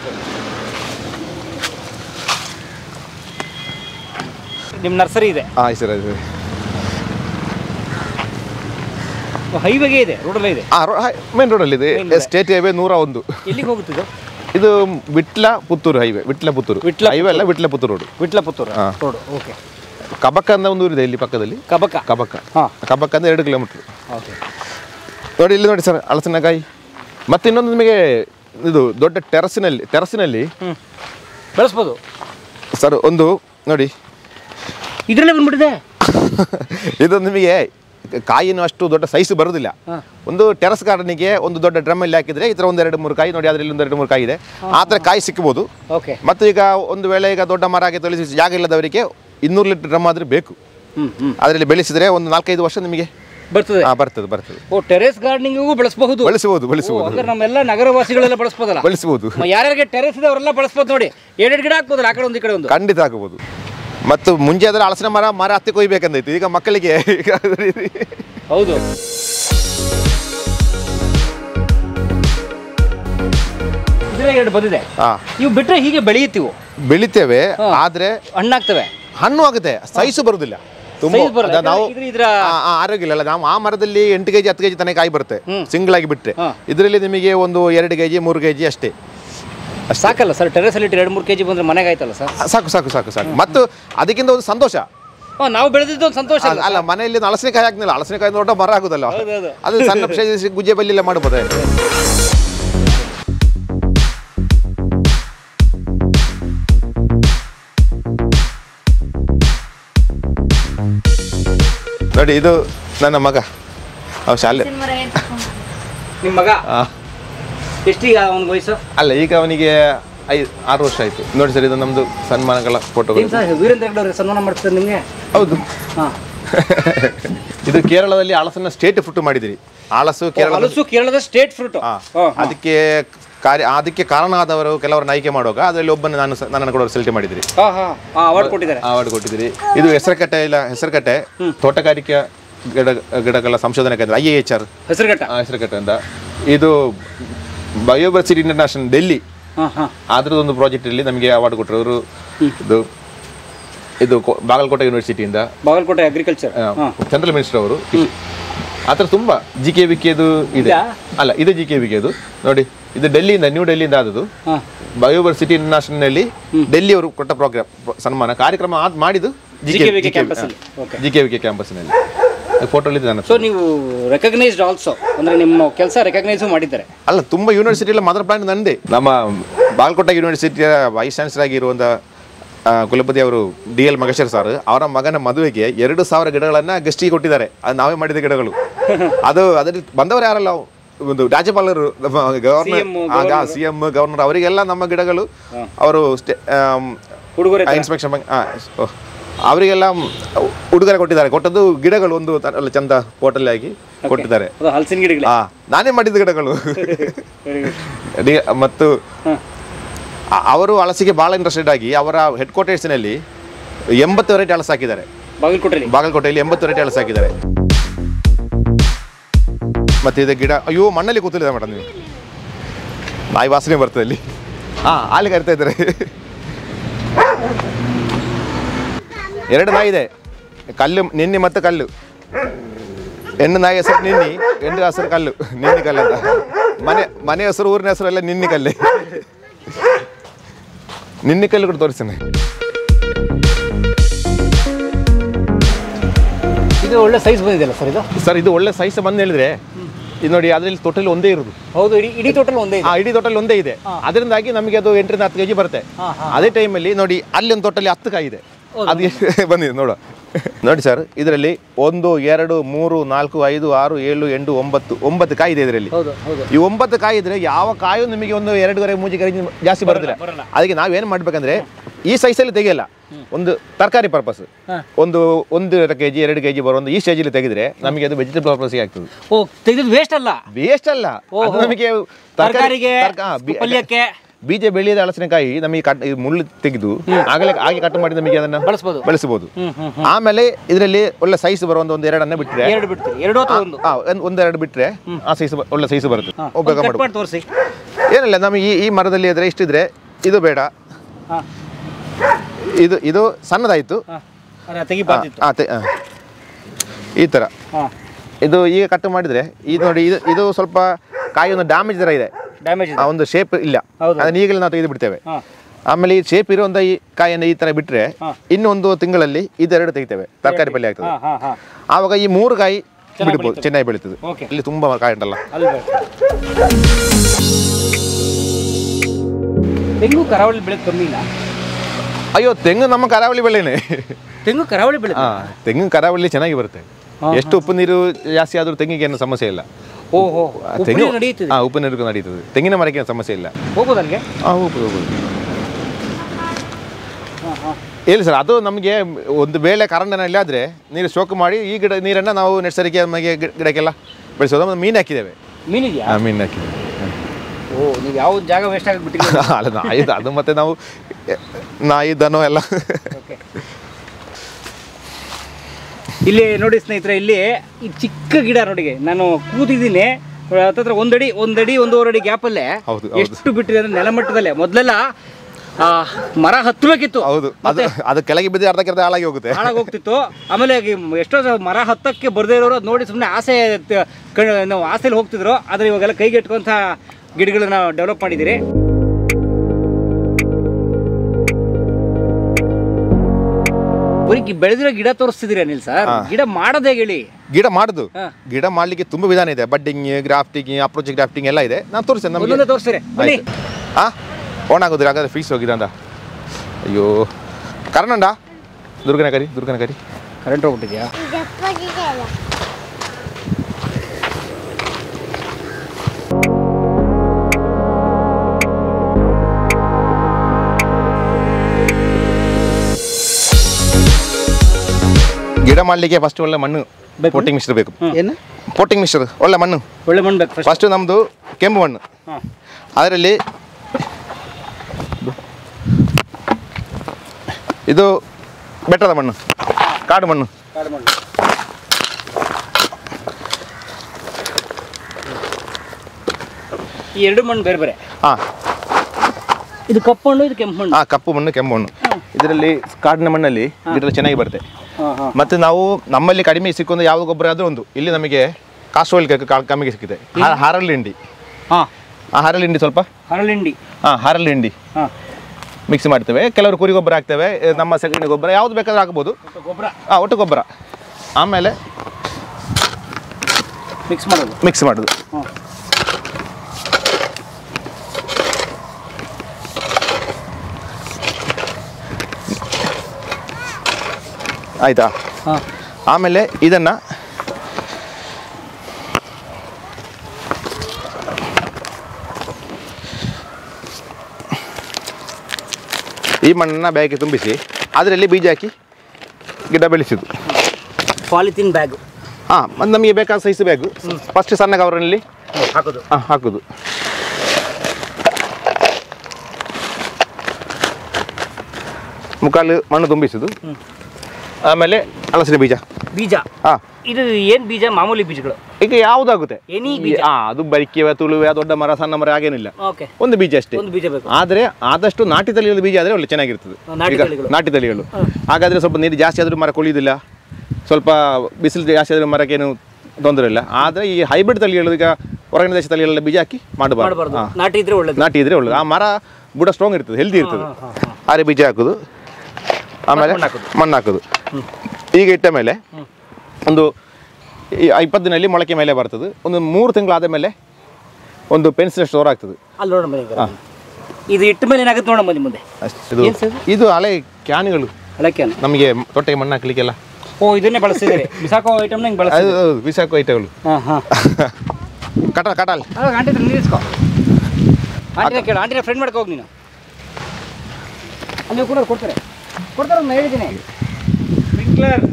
ನಿಮ್ಮ ನರ್ಸರಿ ಇದೆ ಹಾಂ ಸರ್ ಅದು ಹೈವೇಗೆ ಇದೆ ರೋಡಲ್ಲೇ ಇದೆ ಮೇನ್ ರೋಡಲ್ಲಿ ಇದೆ Main road. ಸ್ಟೇಟ್ ಹೈವೇ ನೂರ ಒಂದು ಎಲ್ಲಿಗೆ ಹೋಗುತ್ತಿದ್ದು ಇದು ವಿಟ್ಲ ಪುತ್ತೂರು ಹೈವೇ ವಿಟ್ಲ ಪುತ್ತೂರು ವಿಟ್ಲ ಹೈವೇ ಅಲ್ಲ ವಿಟ್ಲ ಪುತ್ತೂರು ರೋಡ್ ವಿಟ್ಲ ಪುತ್ತೂರು ಹಾ. ರೋಡು ಓಕೆ ಕಬಕ್ಕ ಅಂತ ಒಂದು ಊರಿದೆ ಇಲ್ಲಿ ಪಕ್ಕದಲ್ಲಿ ಕಬಕ ಕಬಕ್ಕ ಹಾಂ ಕಬಕ್ಕ ಅಂದ್ರೆ ಎರಡು ಕಿಲೋಮೀಟ್ರ್ ಓಕೆ ನೋಡಿ ಇಲ್ಲಿ ನೋಡಿ ಸರ್ ಹಲಸಿನಕಾಯಿ ಮತ್ತೆ ಇನ್ನೊಂದು ನಿಮಗೆ ಇದು ದೊಡ್ಡ ಟೆರಸಿನಲ್ಲಿ ಟೆರಸಿನಲ್ಲಿ ಹ್ಞೂ ಬೆಳೆಸ್ಬೋದು ಸರ್ ಒಂದು ನೋಡಿ ಇದರಲ್ಲೇ ಬಂದ್ಬಿಟ್ಟಿದೆ ಇದು ನಿಮಗೆ ಕಾಯಿನೂ ಅಷ್ಟು ದೊಡ್ಡ ಸೈಜ್ ಬರೋದಿಲ್ಲ ಹಾಂ ಒಂದು ಟೆರಸ್ ಗಾರ್ಡನಿಗೆ ಒಂದು ದೊಡ್ಡ ಡ್ರಮ್ಮಲ್ಲಿ ಹಾಕಿದ್ರೆ ಈ ಥರ ಒಂದು ಎರಡು ಮೂರು ಕಾಯಿ ನೋಡಿ ಅದರಲ್ಲಿ ಒಂದು ಎರಡು ಮೂರು ಕಾಯಿ ಇದೆ ಆ ಥರ ಕಾಯಿ ಸಿಕ್ಕಿಬೋದು ಓಕೆ ಮತ್ತು ಈಗ ಒಂದು ವೇಳೆ ಈಗ ದೊಡ್ಡ ಮರ ಆಗಿ ತೊಳಿಸಿ ಜಾಗ ಇಲ್ಲದವರಿಗೆ ಇನ್ನೂರು ಲೀಟರ್ ಡ್ರಮ್ ಆದರೆ ಬೇಕು ಹ್ಞೂ ಹ್ಞೂ ಅದರಲ್ಲಿ ಬೆಳೆಸಿದ್ರೆ ಒಂದು ನಾಲ್ಕೈದು ವರ್ಷ ನಿಮಗೆ ಬರ್ತದೆ ಹಾಂ ಬರ್ತದೆ ಬರ್ತದೆ ಓ ಟೆರೇಸ್ ಗಾರ್ಡನಿಂಗೂ ಬಳಸಬಹುದು ಬಳಸಬಹುದು ಬಳಸಬಹುದು ಅಂದ್ರೆ ನಮ್ಮೆಲ್ಲ ನಗರವಾಸಿಗಳೆಲ್ಲ ಬಳಸ್ಬೋದಲ್ಲ ಬಳಸಬಹುದು ಮ- ಯಾರ್ಯಾರಿಗೆ ಟೆರೇಸ್ ಇದೆ ಅವರೆಲ್ಲ ಬಳಸ್ಬೋದು ನೋಡಿ ಎರಡೆರಡು ಗಿಡ ಹಾಕ್ಬೋದಲ್ಲ ಆ ಕಡೆ ಒಂದು ಈ ಕಡೆ ಒಂದು ಖಂಡಿತ ಆಗಬಹುದು ಮತ್ತು ಮುಂಚೆ ಆದರೆ ಹಲಸಿನ ಮರ ಮರ ಹತ್ತಿ ಕೊಯ್ಬೇಕಂದೈತಿ ಈಗ ಮಕ್ಕಳಿಗೆ ಈಗ ಅದೇ ರೀತಿ. ಹೌದು ಇದು ಇದ್ರೆ ಎರಡು ಬಂದಿದೆ ಹಾ ಇವು ಬಿಟ್ರೆ ಹೀಗೆ ಬೆಳೆಯುತ್ತೀವು ಬೆಳಿತೇವೆ ಆದ್ರೆ ಹಣ್ಣಾಗ್ತವೆ ಹಣ್ಣು ಆಗುತ್ತೆ ಸೈಜು ಬರುದಿಲ್ಲ ತುಂಬಾ Size ಬರಲ್ಲ. ಅದ ನಾವು ಇದ್ರ- ಇದ್ರ ಆ, ಆ, ಆರೋಗ್ಯ ಇಲ್ಲ ನಾವು ಆ ಮರದಲ್ಲಿ ಎಂಟು ಕೆಜಿ ಹತ್ತು ಕೆಜಿ ತನಕ ಕಾಯಿ ಬರುತ್ತೆ ಹ್ಮ್. ಸಿಂಗಲ್ ಆಗಿ ಬಿಟ್ರೆ ಹಾ. ಇದರಲ್ಲಿ ನಿಮಗೆ ಒಂದು ಎರಡು ಕೆಜಿ ಮೂರು ಕೆಜಿ ಅಷ್ಟೇ ಸಾಕಲ್ಲ ಸರ್ ಟೆರೆಸಲ್ಲಿ ಎರಡು ಮೂರು ಕೆ ಜಿ ಬಂದ್ರೆ ಮನೆಗೆ ಆಯ್ತಲ್ಲ ಸರ್ ಸಾಕು ಸಾಕು ಸಾಕು ಸಾಕು ಮತ್ತು ಅದಕ್ಕಿಂತ ಒಂದು ಸಂತೋಷ ಹಾಂ ನಾವು ಬೆಳೆದಿದ್ದು ಒಂದು ಸಂತೋಷ ಅಲ್ಲ- ಅಲ್ಲ ಮನೆಯಲ್ಲಿ ಹಲಸಿನಕಾಯಿ ಹಾಕ್ನಿಲ್ಲ ಹಲಸಿನಕಾಯಿ ದೊಡ್ಡ ಮರ ಆಗುದಲ್ಲ ಹೌದೌದು. ಅದು ಸಣ್ಣ ಸೈಜ್ ಗುಜ್ಜೆ ಬಲ್ಲಿ ಎಲ್ಲ ಮಾಡ್ಬೋದು ನೋಡಿ ಇದು ನನ್ನ ಮಗ ಅವ ಶಾಲೆ ನಿಮ್ಮ ಮಗ ಆ, ಎಷ್ಟೀಗ ಅವನ ವಯಸ್ಸು ಅಲ್ಲ ಈಗ ಅವನಿಗೆ ಐ ಆರು ವರ್ಷ ಆಯ್ತು ನೋಡಿ ಸರ್ ಇದು ನಮ್ದು ಸನ್ಮಾನಗಳ ಫೋಟೋಗಳು ಏನು ಸರ್ ವೀರೇಂದ್ರ ಹೆಗ್ಡೆ ಅವ್ರಿಗೆ ಸನ್ಮಾನ ಮಾಡ್ತಾರೆ ನಿಮಗೆ ಹೌದು ಹಾಂ ಇದು ಕೇರಳದಲ್ಲಿ ಹಲಸನ್ನ ಸ್ಟೇಟ್ ಫುಡ್ ಮಾಡಿದಿರಿ ಹಲಸು ಕೇರಳ ಹಲಸು ಕೇರಳದ ಸ್ಟೇಟ್ ಫ್ರೂಟ್ ಅದಕ್ಕೆ ಕಾರ್ಯ ಅದಕ್ಕೆ ಕಾರಣ ಆದವರು ಕೆಲವರು ಆಯ್ಕೆ ಮಾಡುವಾಗ ಅದರಲ್ಲಿ ಒಬ್ಬನ ನಾನು ಸ- ನನ್ನನ್ನು ಕೂಡ ಸೆಲೆಕ್ಟ್ ಮಾಡಿದಿರಿ ಹಾಂ ಹಾಂ ಹಾಂ ಅವಾರ್ಡ್ ಕೊಟ್ಟಿದ್ದಾರೆ ಅವಾರ್ಡ್ ಕೊಟ್ಟಿದ್ದೀರಿ ಇದು ಹೆಸರುಕಟ್ಟೆ ಇಲ್ಲ ಹೆಸರುಕಟ್ಟೆ ತೋಟಗಾರಿಕೆ ಗಿಡ ಗಿಡಗಳ ಸಂಶೋಧನಾ ಕೇಂದ್ರ I A H R Hesaraghatta Hesarukatte ಅಂತ ಇದು ಬಯೋವರ್ಸಿಟಿ ಇಂಟರ್ನ್ಯಾಷನಲ್ ಡೆಲ್ಲಿ ಹಾಂ ಹಾಂ ಅದ್ರದ್ದು ಒಂದು ಪ್ರಾಜೆಕ್ಟಲ್ಲಿ ನಮಗೆ ಅವಾರ್ಡ್ ಕೊಟ್ಟರು ಅವರು ಇದು ಇದು ಕೋ- ಬಾಗಲಕೋಟೆ ಯೂನಿವರ್ಸಿಟಿಯಿಂದ ಬಾಗಲಕೋಟೆ ಅಗ್ರಿಕಲ್ಚರ್ ಹಾಂ ಸೆಂಟ್ರಲ್ ಮಿನಿಸ್ಟರ್ ಅವರು ಆ ಥರ ತುಂಬ ಜಿ ಕೆ ವಿ ಕೆದು ಇದೆ ಇದಾ? ಅಲ್ಲ ಇದು ಜಿ ಕೆ ವಿ ಕೆದು ನೋಡಿ ಇದು ಡೆಲ್ಲಿಯಿಂದ ನ್ಯೂ ಡೆಲ್ಲಿಯಿಂದ ಆದದ್ದು ಹಾಂ ಬಯೋವರ್ಸಿಟಿ ಇಂಟರ್ನ್ಯಾಷನಲ್ನಲ್ಲಿ ಡೆಲ್ಲಿ ಅವರು ಕೊಟ್ಟ ಪ್ರೋಗ್ರಾಮ್ ಸನ್ಮಾನ ಕಾರ್ಯಕ್ರಮ ಆದ್ ಮಾಡಿದ್ದು GKVK campus ಅಲ್ಲಿ. Okay. G K V K ಕ್ಯಾಂಪಸ್ನಲ್ಲಿ ಫೋಟೋಲಿ ನನ್ನ ಸೊ ನೀವು ರೆಕಗ್ನೈಸ್ಡ್ ಆಲ್ಸೋ ಅಂದರೆ ನಿಮ್ಮ ಕೆಲಸ ರೆಕಗ್ನೈಸು ಮಾಡಿದ್ದಾರೆ ಅಲ್ಲ ತುಂಬ ಯೂನಿವರ್ಸಿಟಿ ಎಲ್ಲ ಮದರ್ ಪ್ಲಾಂಟ್ ನಂದೇ ನಮ್ಮ ಬಾಲ್ಕೋಟ ಯೂನಿವರ್ಸಿಟಿಯ ವೈಸ್ ಚಾನ್ಸಲರ್ ಆಗಿರುವಂಥ ಆ, ಕುಲಪತಿ ಅವರು ಡಿ ಎಲ್ ಮಗೇಶ್ವರ್ ಸರ್ ಅವರ ಮಗನ ಮದುವೆಗೆ ಎರಡು ಸಾವಿರ ಗಿಡಗಳನ್ನು ಗೆಸ್ಟಿಗೆ ಕೊಟ್ಟಿದ್ದಾರೆ ಅದು ನಾವೇ ಮಾಡಿದ ಗಿಡಗಳು ಅದು ಅದರಲ್ಲಿ ಬಂದವರು ಯಾರಲ್ಲ ಅವು. ಒಂದು ರಾಜ್ಯಪಾಲರು ಗವರ್ನರ್ ಸಿ ಎಂ ಗವರ್ನರ್ ಅವರಿಗೆಲ್ಲ ನಮ್ಮ ಗಿಡಗಳು ಅವರು ಸ್ಟೇ ಹುಡುಗರೇ ಇನ್ಸ್ಪೆಕ್ಷನ್ ಅವರಿಗೆಲ್ಲ ಉಡುಗೊರೆ ಕೊಟ್ಟಿದ್ದಾರೆ ಕೊಟ್ಟದ್ದು ಗಿಡಗಳು ಒಂದು ತ- ಅಲ್ಲ ಚಂದ ಹೋಟೆಲ್ ಆಗಿ ಕೊಟ್ಟಿದ್ದಾರೆ ಅದು ಹಲಸಿನ ಗಿಡಗಳು ಆ ನಾನೇ ಮಾಡಿದ ಗಿಡಗಳು ವೆರಿ ಗುಡ್ ಅಡಿ- ಮತ್ತು ಅ- ಅವರು ಹಲಸಿಗೆ ಭಾಳ ಇಂಟ್ರೆಸ್ಟೆಡ್ ಆಗಿ ಅವರ ಹೆಡ್ ಕ್ವಾರ್ಟರ್ಸ್ನಲ್ಲಿ ಎಂಬತ್ತು ವೆರೈಟಿ ಹಲಸು ಹಾಕಿದ್ದಾರೆ ಬಾಗಲಕೋಟೆಲಿ ಬಾಗಲಕೋಟೆಯಲ್ಲಿ ಎಂಬತ್ತು ವೆರೈಟಿ ಹಲಸು ಹಾಕಿದ್ದಾರೆ ಮತ್ತೆ ಇದು ಗಿಡ ಅಯ್ಯೋ ಮಣ್ಣಲ್ಲಿ ಕೂತಿಲ್ಲ ಮೇಡಮ್ ನೀವು ನಾಯಿ ವಾಸನೆ ಬರ್ತದೆ ಅಲ್ಲಿ ಹಾಂ ಅಲ್ಲಿ ಕರಿತಾ ಇದ್ದಾರೆ ಎರಡು ನಾಯಿ ಇದೆ ಕಲ್ಲು ನಿನ್ನೆ ಮತ್ತು ಕಲ್ಲು ಹೆಣ್ಣು ನಾಯಿ ಹೆಸರು ನಿನ್ನಿ ಹೆಣ್ಣು ಹೆಸರು ಕಲ್ಲು ನಿನ್ನಿ ಕಲ್ಲು ಅಂತ ಮನೆ ಮನೆ ಹೆಸರು ಊರಿನ ಹೆಸರು ಎಲ್ಲ ನಿನ್ನಿ ಕಲ್ಲೆ ನಿನ್ನಿ ಕಲ್ಲು ಕೂಡ ತೋರಿಸ್ತೇನೆ ಇದು ಒಳ್ಳೆ ಸೈಜ್ ಬಂದಿದೆಯಲ್ಲ ಸರ್ ಇದು ಸರ್ ಇದು ಒಳ್ಳೆ ಸೈಜ್ ಬಂದು ಹೇಳಿದ್ರೆ ಇದು ನೋಡಿ ಅದರಲ್ಲಿ ಟೋಟಲ್ ಒಂದೇ ಇರೋದು ಹೌದು ಇಡೀ ಇಡೀ ಟೋಟಲ್ ಒಂದೇ ಇದೆ ಆ ಇಡೀ ತೊಟ್ಟಲ್ಲಿ ಒಂದೇ ಇದೆ ಅದರಿಂದಾಗಿ ನಮಗೆ ಅದು ಎಂಟರಿಂದ ಹತ್ತು ಕೆಜಿ ಬರುತ್ತೆ ಹಾ, ಅದೇ ಟೈಮಲ್ಲಿ ನೋಡಿ ಅಲ್ಲಿ ಒಂದು ತೊಟ್ಟಲ್ಲಿ ಹತ್ತು ಕಾಯಿ ಇದೆ ಅದು ಎಷ್ಟು ಬಂದಿದೆ ನೋಡುವ ನೋಡಿ ಸರ್ ಇದರಲ್ಲಿ ಒಂದು ಎರಡು ಮೂರು ನಾಲ್ಕು ಐದು ಆರು ಏಳು ಎಂಟು ಒಂಬತ್ತು ಒಂಬತ್ತು ಕಾಯಿ ಇದೆ ಇದರಲ್ಲಿ ಹೌದು ಹೌದು ಈ ಒಂಬತ್ತು ಕಾಯಿ ಇದ್ರೆ ಯಾವ ಕಾಯು ನಿಮಗೆ ಒಂದು ಎರಡೂವರೆ ಮೂಜಿ ಕಾಯಿ ಜಾಸ್ತಿ ಬರೋದಿಲ್ಲ ಬರಲ್ಲ. ಅದಕ್ಕೆ ನಾವೇನು ಮಾಡ್ಬೇಕಂದ್ರೆ ಈ ಸೈಜಲ್ಲಿ ತೆಗಿಯಲ್ಲ ಒಂದು ತರಕಾರಿ ಪರ್ಪಸ್ ಹಾ. ಒಂದು ಒಂದು ಕೆ ಜಿ ಎರಡು ಕೆ ಜಿ ಬರೋ ಒಂದು ಈ ಸ್ಟೇಜಲ್ಲಿ ತೆಗೆದ್ರೆ ನಮಗೆ ಅದು ವೆಜಿಟೇಬಲ್ ಪರ್ಪಸ್ಗೆ ಆಗ್ತದೆ ಓ ತೆಗೆದು ವೇಸ್ಟ್ ಅಲ್ಲ ವೇಸ್ಟ್ ಅಲ್ಲ ಅದು ಓಹೋ. ನಮಗೆ ತರಕಾರಿಗೆ ತರ್ಕ- ಆ, ಬಿ- ಪಲ್ಯಕ್ಕೆ ಬೀಜ ಬೆಳೆಯದ ಹಲಸಿನಕಾಯಿ ನಮಗೆ ಕಟ್ ಇದು ಮುಳ್ಳು ತೆಗೆದು ಆಗಲೇ ಹಾಗೆ ಕಟ್ ಮಾಡಿ ನಮಗೆ ಅದನ್ನ ಬಳಸ್ಬೋದು ಬೆಳೆಸಬಹುದು ಹ್ಮ್ ಹ್ಮ್ ಆಮೇಲೆ ಇದರಲ್ಲಿ ಒಳ್ಳೆ ಸೈಜ್ ಬರುವಂತ ಒಂದು ಎರಡನ್ನ ಬಿಟ್ರೆ ಎರಡು ಬಿಡ್ತೀರಿ ಎರಡು ಅಥವಾ ಒಂದು ಆ, ಒಂದ್- ಒಂದೆರಡು ಬಿಟ್ರೆ ಆ ಸೈಜ್ ಒಳ್ಳೆ ಸೈಜ್ ಬರುತ್ತೆ ಉಪಯೋಗ ಕಟ್ ಮಾಡ್ಬೋದು ಮಾಡಿ ತೋರಿಸಿ ಏನಿಲ್ಲ ನಮಗೆ ಈ ಈ ಮರದಲ್ಲಿ ಇದ್ರೆ ಇಷ್ಟಿದ್ರೆ ಇದು ಬೇಡ ಹಾಂ ಇದು ಇದು ಸಣ್ಣದಾಯ್ತು ಹಾಂ ಅದೇ ತೆಗಿಬಾರ್ದಿತ್ತು ಆ, ತೆ- ಆ. ಈ ತರ ಹಾಂ ಇದು ಈಗ ಕಟ್ ಮಾಡಿದ್ರೆ ಇದು ನೋಡಿ ಇದು ಇದು ಸ್ವಲ್ಪ ಕಾಯಿ ಒಂದು ಡ್ಯಾಮೇಜ್ ತರ ಇದೆ ಡ್ಯಾಮೇಜ್ ಆ ಇದೆ ಒಂದು ಶೇಪ್ ಇಲ್ಲ ಹೌದು. ಅದನ್ನ ಈಗಲೇ ನಾವು ತೆಗೆದು ಬಿಡ್ತೇವೆ ಹಾಂ ಆಮೇಲೆ ಈ ಶೇಪ್ ಇರುವಂತ ಈ ಕಾಯನ್ನು ಈ ತರ ಬಿಟ್ರೆ ಹಾ. ಇನ್ನೊಂದು ತಿಂಗಳಲ್ಲಿ ಇದೆರಡು ತೆಗಿತೇವೆ ತರಕಾರಿ ಪಲ್ಯ ಆಗ್ತದೆ ಹಾಂ ಹಾಂ ಹಾಂ ಆವಾಗ ಈ ಮೂರು ಕಾಯಿ ಬಿಡ್ಬೋದು ಚೆನ್ನಾಗಿ ಬೆಳೀತದೆ ಓಕೆ ಇಲ್ಲಿ ತುಂಬಾ ಕಾಯಿ ಉಂಟಲ್ಲ ಅಲ್ಲಿ ಬೇಡ ತೆಂಗು ಕರಾವಳಿ ಬೆಳೆ ಕಮ್ಮಿ ಇಲ್ಲ ಅಯ್ಯೋ ತೆಂಗು ನಮ್ಮ ಕರಾವಳಿ ಬೆಳೆನೇ ತೆಂಗು ಕರಾವಳಿ ಬೆಳೆ ಹಾ ತೆಂಗು ಕರಾವಳಿ ಚೆನ್ನಾಗಿ ಬರುತ್ತೆ ಎಷ್ಟು ಉಪ್ಪು ನೀರು ಜಾಸ್ತಿ ಆದ್ರೂ ತೆಂಗಿಗೆ ಏನು ಸಮಸ್ಯೆ ಇಲ್ಲ ಓಹೋ ಆ, ತೆಂಗು ನಡೀತದೆ ಹಾ ಉಪ್ಪು ನೀರು ನಡೀತದೆ ತೆಂಗಿನ ಮರಕ್ಕೆ ಏನು ಸಮಸ್ಯೆ ಇಲ್ಲ ಹೋಗೋದು ಅಲ್ಲಿಗೆ ಹಾ ಹೋಗ್ಬೋದು ಹೋಗ್ಬೋದು ಹಾಂ ಹಾಂ ಇಲ್ಲ ಸರ್ ಅದು ನಮಗೆ ಒಂದು ವೇಳೆ ಕರಂಡನಲ್ಲಿ ಆದರೆ ನೀರು ಸ್ಟೋಕ್ ಮಾಡಿ ಈ ಗಿಡ ನೀರನ್ನು ನಾವು ನರ್ಸರಿಗೆ ನಮಗೆ ಗಿ- ಗಿಡಕ್ಕೆಲ್ಲ ಬೆಳೆಸೋದು ಆಮೇಲೆ ಮೀನು ಹಾಕಿದ್ದೇವೆ ಮೀನಿದೆಯಾ ಆ ಮೀನು ಹಾಕಿದ್ದೇವೆ ಓ ನೀವು ಯಾವ ಜಾಗ ವೇಸ್ಟ್ ಆಗಿ ಬಿಟ್ಟಿಲ್ಲ ಅಲ್ಲ ನಾಯಿ ಅದು ಮತ್ತೆ ನಾವು ಎ, ನಾಯಿ ದನ ಎಲ್ಲ ಓಕೆ ಇಲ್ಲಿ ನೋಡಿ ಸ್ನೇಹಿತರೆ ಇಲ್ಲಿ ಈ ಚಿಕ್ಕ ಗಿಡ ನೋಡಿ ನಾನು ಕೂತಿದ್ದೀನಿ ಹತ್ತತ್ರ ಒಂದಡಿ ಒಂದಡಿ ಒಂದೂವರೆ ಅಡಿ ಗ್ಯಾಪಲ್ಲೇ ಹೌದು, ಎಷ್ಟು ಬಿಟ್ಟಿದೆ ಅಂದ್ರೆ ನೆಲಮಟ್ಟದಲ್ಲೇ ಮೊದಲೆಲ್ಲ ಆ, ಮರ ಹತ್ತಬೇಕಿತ್ತು ಹೌದು ಅದು ಅದು ಕೆಳಗೆ ಬಿದ್ದು ಅರ್ಧಕ್ಕೆ ಹಾಳಾಗಿ ಹೋಗುತ್ತೆ ಹಾಳಾಗಿ ಹೋಗ್ತಿತ್ತು ಆಮೇಲೆ ಈ ಎಷ್ಟೋ ಜನ ಮರ ಹತ್ತಕ್ಕೆ ಬರ್ದೇ ಇರೋರು ಅದು ನೋಡಿ ಸುಮ್ಮನೆ ಆಸೆ ತ- ಕ- ನಾವು ಆಸೆಲಿ ಹೋಗ್ತಿದ್ರು ಆದರೆ ಇವಾಗೆಲ್ಲ ಕೈಗೆ ಇಟ್ಕೊಂಥ ಗಿಡಗಳನ್ನ ಡೆವಲಪ್ ಮಾಡಿದ್ದೀರಿ ಬರೀ ಗಿ- ಬೆಳೆದಿರೋ ಗಿಡ ತೋರಿಸ್ತಿದ್ದೀರಿ ಅನಿಲ್ ಸರ್ ಗಿಡ ಮಾಡೋದೇ ಹೇಳಿ ಗಿಡ ಮಾಡುದು ಹಾ. ಗಿಡ ಮಾಡ್ಲಿಕ್ಕೆ ತುಂಬಾ ವಿಧಾನ ಇದೆ ಬಡ್ಡಿಂಗ್ ಗ್ರಾಫ್ಟಿಂಗ್ ಅಪ್ರೋಚ್ ಗ್ರಾಫ್ಟಿಂಗ್ ಎಲ್ಲ ಇದೆ ನಾನು ತೋರಿಸ್ತೇನೆ ನಮಗೆ ಒಂದೊಂದೇ ತೋರಿಸ್ತೀರಿ ಬನ್ನಿ ಆ ಓನ್ ಆಗೋದಿಲ್ಲ ಹಾಗಾದ್ರೆ ಫೀಸ್ ಹೋಗಿದಂಡ ಅಯ್ಯೋ ಕರ್ನಂಡ ದುರ್ಗನ ಕರಿ ದುರ್ಗನ ಕರಿ ಕರೆಂಟ್ ಹೋಗ್ಬಿಟ್ಟಿದ್ಯಾ ಗಿಡ ಮಾಡಲಿಕ್ಕೆ ಫಸ್ಟ್ ಒಳ್ಳೆ ಮಣ್ಣು ಬೇಕು? ಪೋಟಿಂಗ್ ಮಿಶ್ರ ಬೇಕು ಏನು ಪೋಟಿಂಗ್ ಮಿಶ್ರ ಒಳ್ಳೆ ಮಣ್ಣು ಒಳ್ಳೆ ಮಣ್ಣು ಬೇಕು ಫಸ್ಟ್ ಫಸ್ಟ್ ನಮ್ಮದು ಕೆಂಪು ಮಣ್ಣು ಹಾಂ ಅದರಲ್ಲಿ ಇದು ಬೆಟ್ಟದ ಮಣ್ಣು ಕಾಡು ಮಣ್ಣು ಕಾಡು ಮಣ್ಣು ಈ ಎರಡು ಮಣ್ಣು ಬೇರೆ ಬೇರೆ ಹಾಂ ಇದು ಕಪ್ಪು ಮಣ್ಣು ಇದು ಕೆಂಪು ಮಣ್ಣು ಹಾಂ ಕಪ್ಪು ಮಣ್ಣು ಕೆಂಪು ಮಣ್ಣು ಇದರಲ್ಲಿ ಕಾಡಿನ ಮಣ್ಣಲ್ಲಿ ಗಿಡ ಚೆನ್ನಾಗಿ ಬರುತ್ತೆ ಹಾಂ ಹಾಂ ಮತ್ತು ನಾವು ನಮ್ಮಲ್ಲಿ ಕಡಿಮೆ ಸಿಕ್ಕೊಂದು ಯಾವ ಗೊಬ್ಬರ ಆದರೂ ಒಂದು ಇಲ್ಲಿ ನಮಗೆ ಕಾಸು ಆಯಿಲ್ ಕಮ್ಮಿಗೆ ಸಿಕ್ಕಿದೆ ಹಾ- ಹಾರಲ್ ಹಿಂಡಿ ಹಾಂ ಆ ಹಾರಲ್ ಹಿಂಡಿ ಸ್ವಲ್ಪ ಹರಳಿಂಡಿ ಹಾಂ ಹಾರಲ್ ಹಿಂಡಿ ಹಾಂ ಮಿಕ್ಸ್ ಮಾಡ್ತೇವೆ ಕೆಲವರು ಕುರಿ ಗೊಬ್ಬರ ಹಾಕ್ತೇವೆ ಎ, ನಮ್ಮ ಸಗಣಿ ಗೊಬ್ಬರ ಯಾವುದು ಬೇಕಾದ್ರೂ ಹಾಕ್ಬೋದು ಗೊಬ್ಬರ ಹಾಂ ಒಟ್ಟು ಗೊಬ್ಬರ ಆಮೇಲೆ ಮಿಕ್ಸ್ ಮಾಡೋದು ಮಿಕ್ಸ್ ಮಾಡೋದು ಹಾಂ ಆಯಿತಾ ಹಾಂ ಆಮೇಲೆ ಇದನ್ನು ಈ ಮಣ್ಣನ್ನು ಬ್ಯಾಗಿಗೆ ತುಂಬಿಸಿ ಅದರಲ್ಲಿ ಬೀಜ ಹಾಕಿ ಗಿಡ ಬೆಳೆಸಿದ್ದು ಪಾಲಿಥಿನ್ ಬ್ಯಾಗು ಹಾಂ ಮತ್ತು ನಮಗೆ ಬೇಕಾದ ಸೈಜ್ ಬ್ಯಾಗು ಫಸ್ಟ್ ಸಣ್ಣ ಕವರಲ್ಲಿ ಹಾಕೋದು ಹಾಂ ಹಾಕೋದು ಮುಕ್ಕಾಲು ಮಣ್ಣು ತುಂಬಿಸುದು ಆಮೇಲೆ ಹಲಸಿನ ಬೀಜ ಬೀಜ ಹಾಂ ಇದು ಏನು ಬೀಜ ಮಾಮೂಲಿ ಬೀಜಗಳು ಈಗ ಯಾವುದಾಗುತ್ತೆ ಎನಿ ಬೀಜ ಹಾಂ ಅದು ಬರಿಕೆವ ತುಳುವೆ ದೊಡ್ಡ ಮರ ಸಣ್ಣ ಮರ ಹಾಗೇನಿಲ್ಲ ಓಕೆ ಒಂದು ಬೀಜ ಅಷ್ಟೇ ಒಂದು ಬೀಜ ಬೇಕು ಆದರೆ ಆದಷ್ಟು ನಾಟಿ ತಳಿಗಳ ಬೀಜ ಆದರೆ ಒಳ್ಳೆ ಚೆನ್ನಾಗಿರ್ತದೆ ನಾಟಿ ಈಗ ತಳಿಗಳು. ನಾಟಿ ತಳಿಗಳು ಹಾಗಾದರೆ ಸ್ವಲ್ಪ ನೀರು ಜಾಸ್ತಿ ಆದರೂ ಮರ ಕೊಳಿಯೋದಿಲ್ಲ ಸ್ವಲ್ಪ ಬಿಸಿಲು ಜಾಸ್ತಿ ಆದರೂ ಮರಕ್ಕೇನು ತೊಂದರೆ ಇಲ್ಲ ಆದರೆ ಈ ಹೈಬ್ರಿಡ್ ತಳಿಗಳು ಈಗ ಹೊರಗಿನ ದೇಶ ತಳಿಗಳೆಲ್ಲ ಬೀಜ ಹಾಕಿ ಮಾಡಬಾರ್ದು ಮಾಡಬಾರ್ದು ಹಾಂ ನಾಟಿ ಇದ್ರೆ ಒಳ್ಳೇದು ನಾಟಿ ಇದ್ರೆ ಒಳ್ಳೆದು ಆ ಮರ ಬುಡ ಸ್ಟ್ರಾಂಗ್ ಇರ್ತದೆ ಹೆಲ್ದಿ ಇರ್ತದೆ ಹಾಂ ಹಾಂ ಹಾಂ ಆರೆ ಬೀಜ ಹಾಕೋದು ಆಮೇಲೆ ಮಣ್ಣು ಹಾಕೋದು. ಮಣ್ಣು ಹಾಕೋದು ಈಗ ಇಟ್ಟ ಮೇಲೆ ಒಂದು ಈ ಇಪ್ಪತ್ತು ದಿನಲ್ಲಿ ಮೊಳಕೆ ಮೇಲೆ ಬರ್ತದೆ ಒಂದು ಮೂರು ತಿಂಗಳಾದ ಮೇಲೆ ಒಂದು ಪೆನ್ಸಿಲ್ ಸ್ಟೋರ್ ಆಗ್ತದೆ ಅಲ್ಲಿ ನೋಡೋಣ ಬನ್ನಿ ಈಗ. ಇದು ಇಟ್ಟ ಮೇಲೆ ಏನಾಗುತ್ತೆ ನೋಡೋಣ ಬನ್ನಿ ಮುಂದೆ ಅಷ್ಟು ಇದು ಏನ್ ಸರ್ ಇದು? ಇದು ಹಳೆ ಕ್ಯಾನ್ಗಳು ಹಳಕ್ಕೆ ನಮಗೆ ತೊಟ್ಟೆಗೆ ಮಣ್ಣು ಹಾಕ್ಲಿಕ್ಕೆಲ್ಲ ಓ ಇದನ್ನೇ ಬಳಸ್ತಿದ್ದೀರಿ ಬಿಸಾಕೋ ಐಟಮ್ನ ಹಿಂಗೆ ಬಳಸ್ತೀವಿ ಅದು ಹೌದು, ಬಿಸಾಕು ಐಟಗಳು ಹಾಂ ಹಾಂ ಕಟ ಕಟಾಲ್ ಅವಾಗ ಆಂಟಿ ಹತ್ರ ನಿಲ್ಲಿಸ್ಕೊ ಆಂಟಿನ ಕೇಳು ಆಂಟಿನ ಫ್ರೆಂಡ್ ಮಾಡ್ಕೊ ಹೋಗಿ ನೀನು ಅಲ್ಲಿ ಕೂಡ ಕೊಡ್ತಾರೆ ಕೊಡ್ತಾರೆ ನಾನು ಹೇಳಿದ್ದೀನಿ ಸ್ಪ್ರಿಂಕ್ಲರ್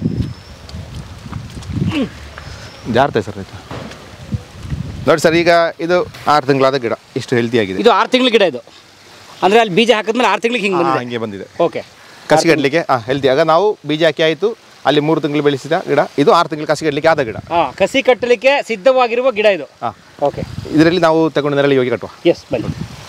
ಜಾರ್ತೆ ಸರ್ ಆಯ್ತಾ ನೋಡಿ ಸರ್ ಈಗ ಇದು ಆರು ತಿಂಗಳಾದ ಗಿಡ ಇಷ್ಟು ಹೆಲ್ತಿ ಆಗಿದೆ ಇದು ಆರು ತಿಂಗಳ ಗಿಡ ಇದು ಅಂದರೆ ಅಲ್ಲಿ ಬೀಜ ಹಾಕಿದ್ಮೇಲೆ ಆರು ತಿಂಗಳಿಗೆ ಹಿಂಗೆ ಹಾ, ಬಂದಿದೆ ಹಂಗೆ ಬಂದಿದೆ ಓಕೆ ಕಸಿಗಡ್ಲಿಕ್ಕೆ ಹಾಂ ಹೆಲ್ತಿ ಆಗ ನಾವು ಬೀಜ ಹಾಕಿ ಆಯಿತು ಅಲ್ಲಿ ಮೂರು ತಿಂಗಳು ಬೆಳೆಸಿದ ಗಿಡ ಇದು ಆರು ತಿಂಗಳು ಕಸಿಗಡ್ಲಿಕ್ಕೆ ಆದ ಗಿಡ ಹಾಂ ಕಸಿ ಕಟ್ಟಲಿಕ್ಕೆ ಸಿದ್ಧವಾಗಿರುವ ಗಿಡ ಇದು ಹಾಂ ಓಕೆ ಇದರಲ್ಲಿ ನಾವು ತಗೊಂಡು ನೆರಳಿ ಹೋಗಿ ಕಟ್ಟುವ ಎಸ್ ಬನ್ನಿ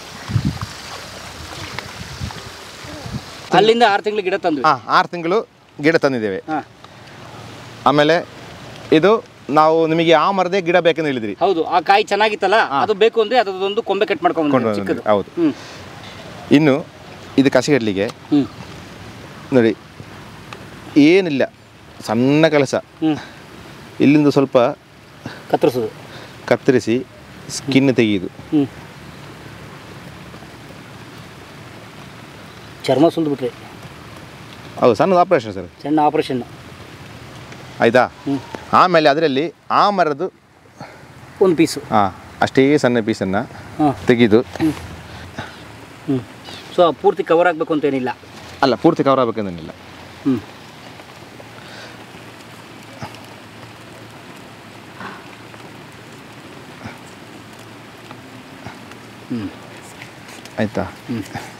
ಅಲ್ಲಿಂದ ಆರು ತಿಂಗಳ ಗಿಡ ತಂದ್ವಿ ಹಾಂ ಆರು ತಿಂಗಳು ಗಿಡ ತಂದಿದ್ದೇವೆ ಹಾಂ ಆಮೇಲೆ ಇದು ನಾವು ನಿಮಗೆ ಆ ಮರದೇ ಗಿಡ ಬೇಕಂತ ಹೇಳಿದ್ರಿ ಹೌದು ಆ ಕಾಯಿ ಚೆನ್ನಾಗಿತ್ತಲ್ಲ ಅದು ಬೇಕು ಅಂದರೆ ಅದೊಂದು ಕೊಂಬೆ ಕಟ್ ಮಾಡ್ಕೊಂಡು ಕೊಂಡು ಬಂದ್ವಿ, ಚಿಕ್ಕದು ಹೌದು ಹ್ಞೂ ಇನ್ನು ಇದು ಕಸಿಗಡ್ಲಿಗೆ ಹ್ಞೂ ನೋಡಿ ಏನಿಲ್ಲ ಸಣ್ಣ ಕೆಲಸ ಹ್ಞೂ ಇಲ್ಲಿಂದ ಸ್ವಲ್ಪ ಕತ್ತರಿಸೋದು ಕತ್ತರಿಸಿ ಸ್ಕಿನ್ ತೆಗೆಯುದು ಹ್ಞೂ ಚರ್ಮ ಸುಲ್ದ್ಬಿಟ್ರಿ ಹೌದು ಸಣ್ಣದು ಆಪ್ರೇಷನ್ ಸರ್ ಸಣ್ಣ ಆಪ್ರೇಷನ್ ಆಯಿತಾ ಹ್ಞೂ ಆಮೇಲೆ ಅದರಲ್ಲಿ ಆ ಮರದ್ದು ಒಂದು ಪೀಸು ಹಾಂ ಅಷ್ಟೇ ಸಣ್ಣ ಪೀಸನ್ನು ಹಾಂ ತೆಗೆದು ಹ್ಞೂ ಸೊ ಪೂರ್ತಿ ಕವರ್ ಆಗಬೇಕು ಅಂತ ಏನಿಲ್ಲ ಅಲ್ಲ ಪೂರ್ತಿ ಕವರ್ ಆಗಬೇಕಂದೇನಿಲ್ಲ ಹ್ಞೂ ಹ್ಞೂ ಆಯಿತಾ ಹ್ಞೂ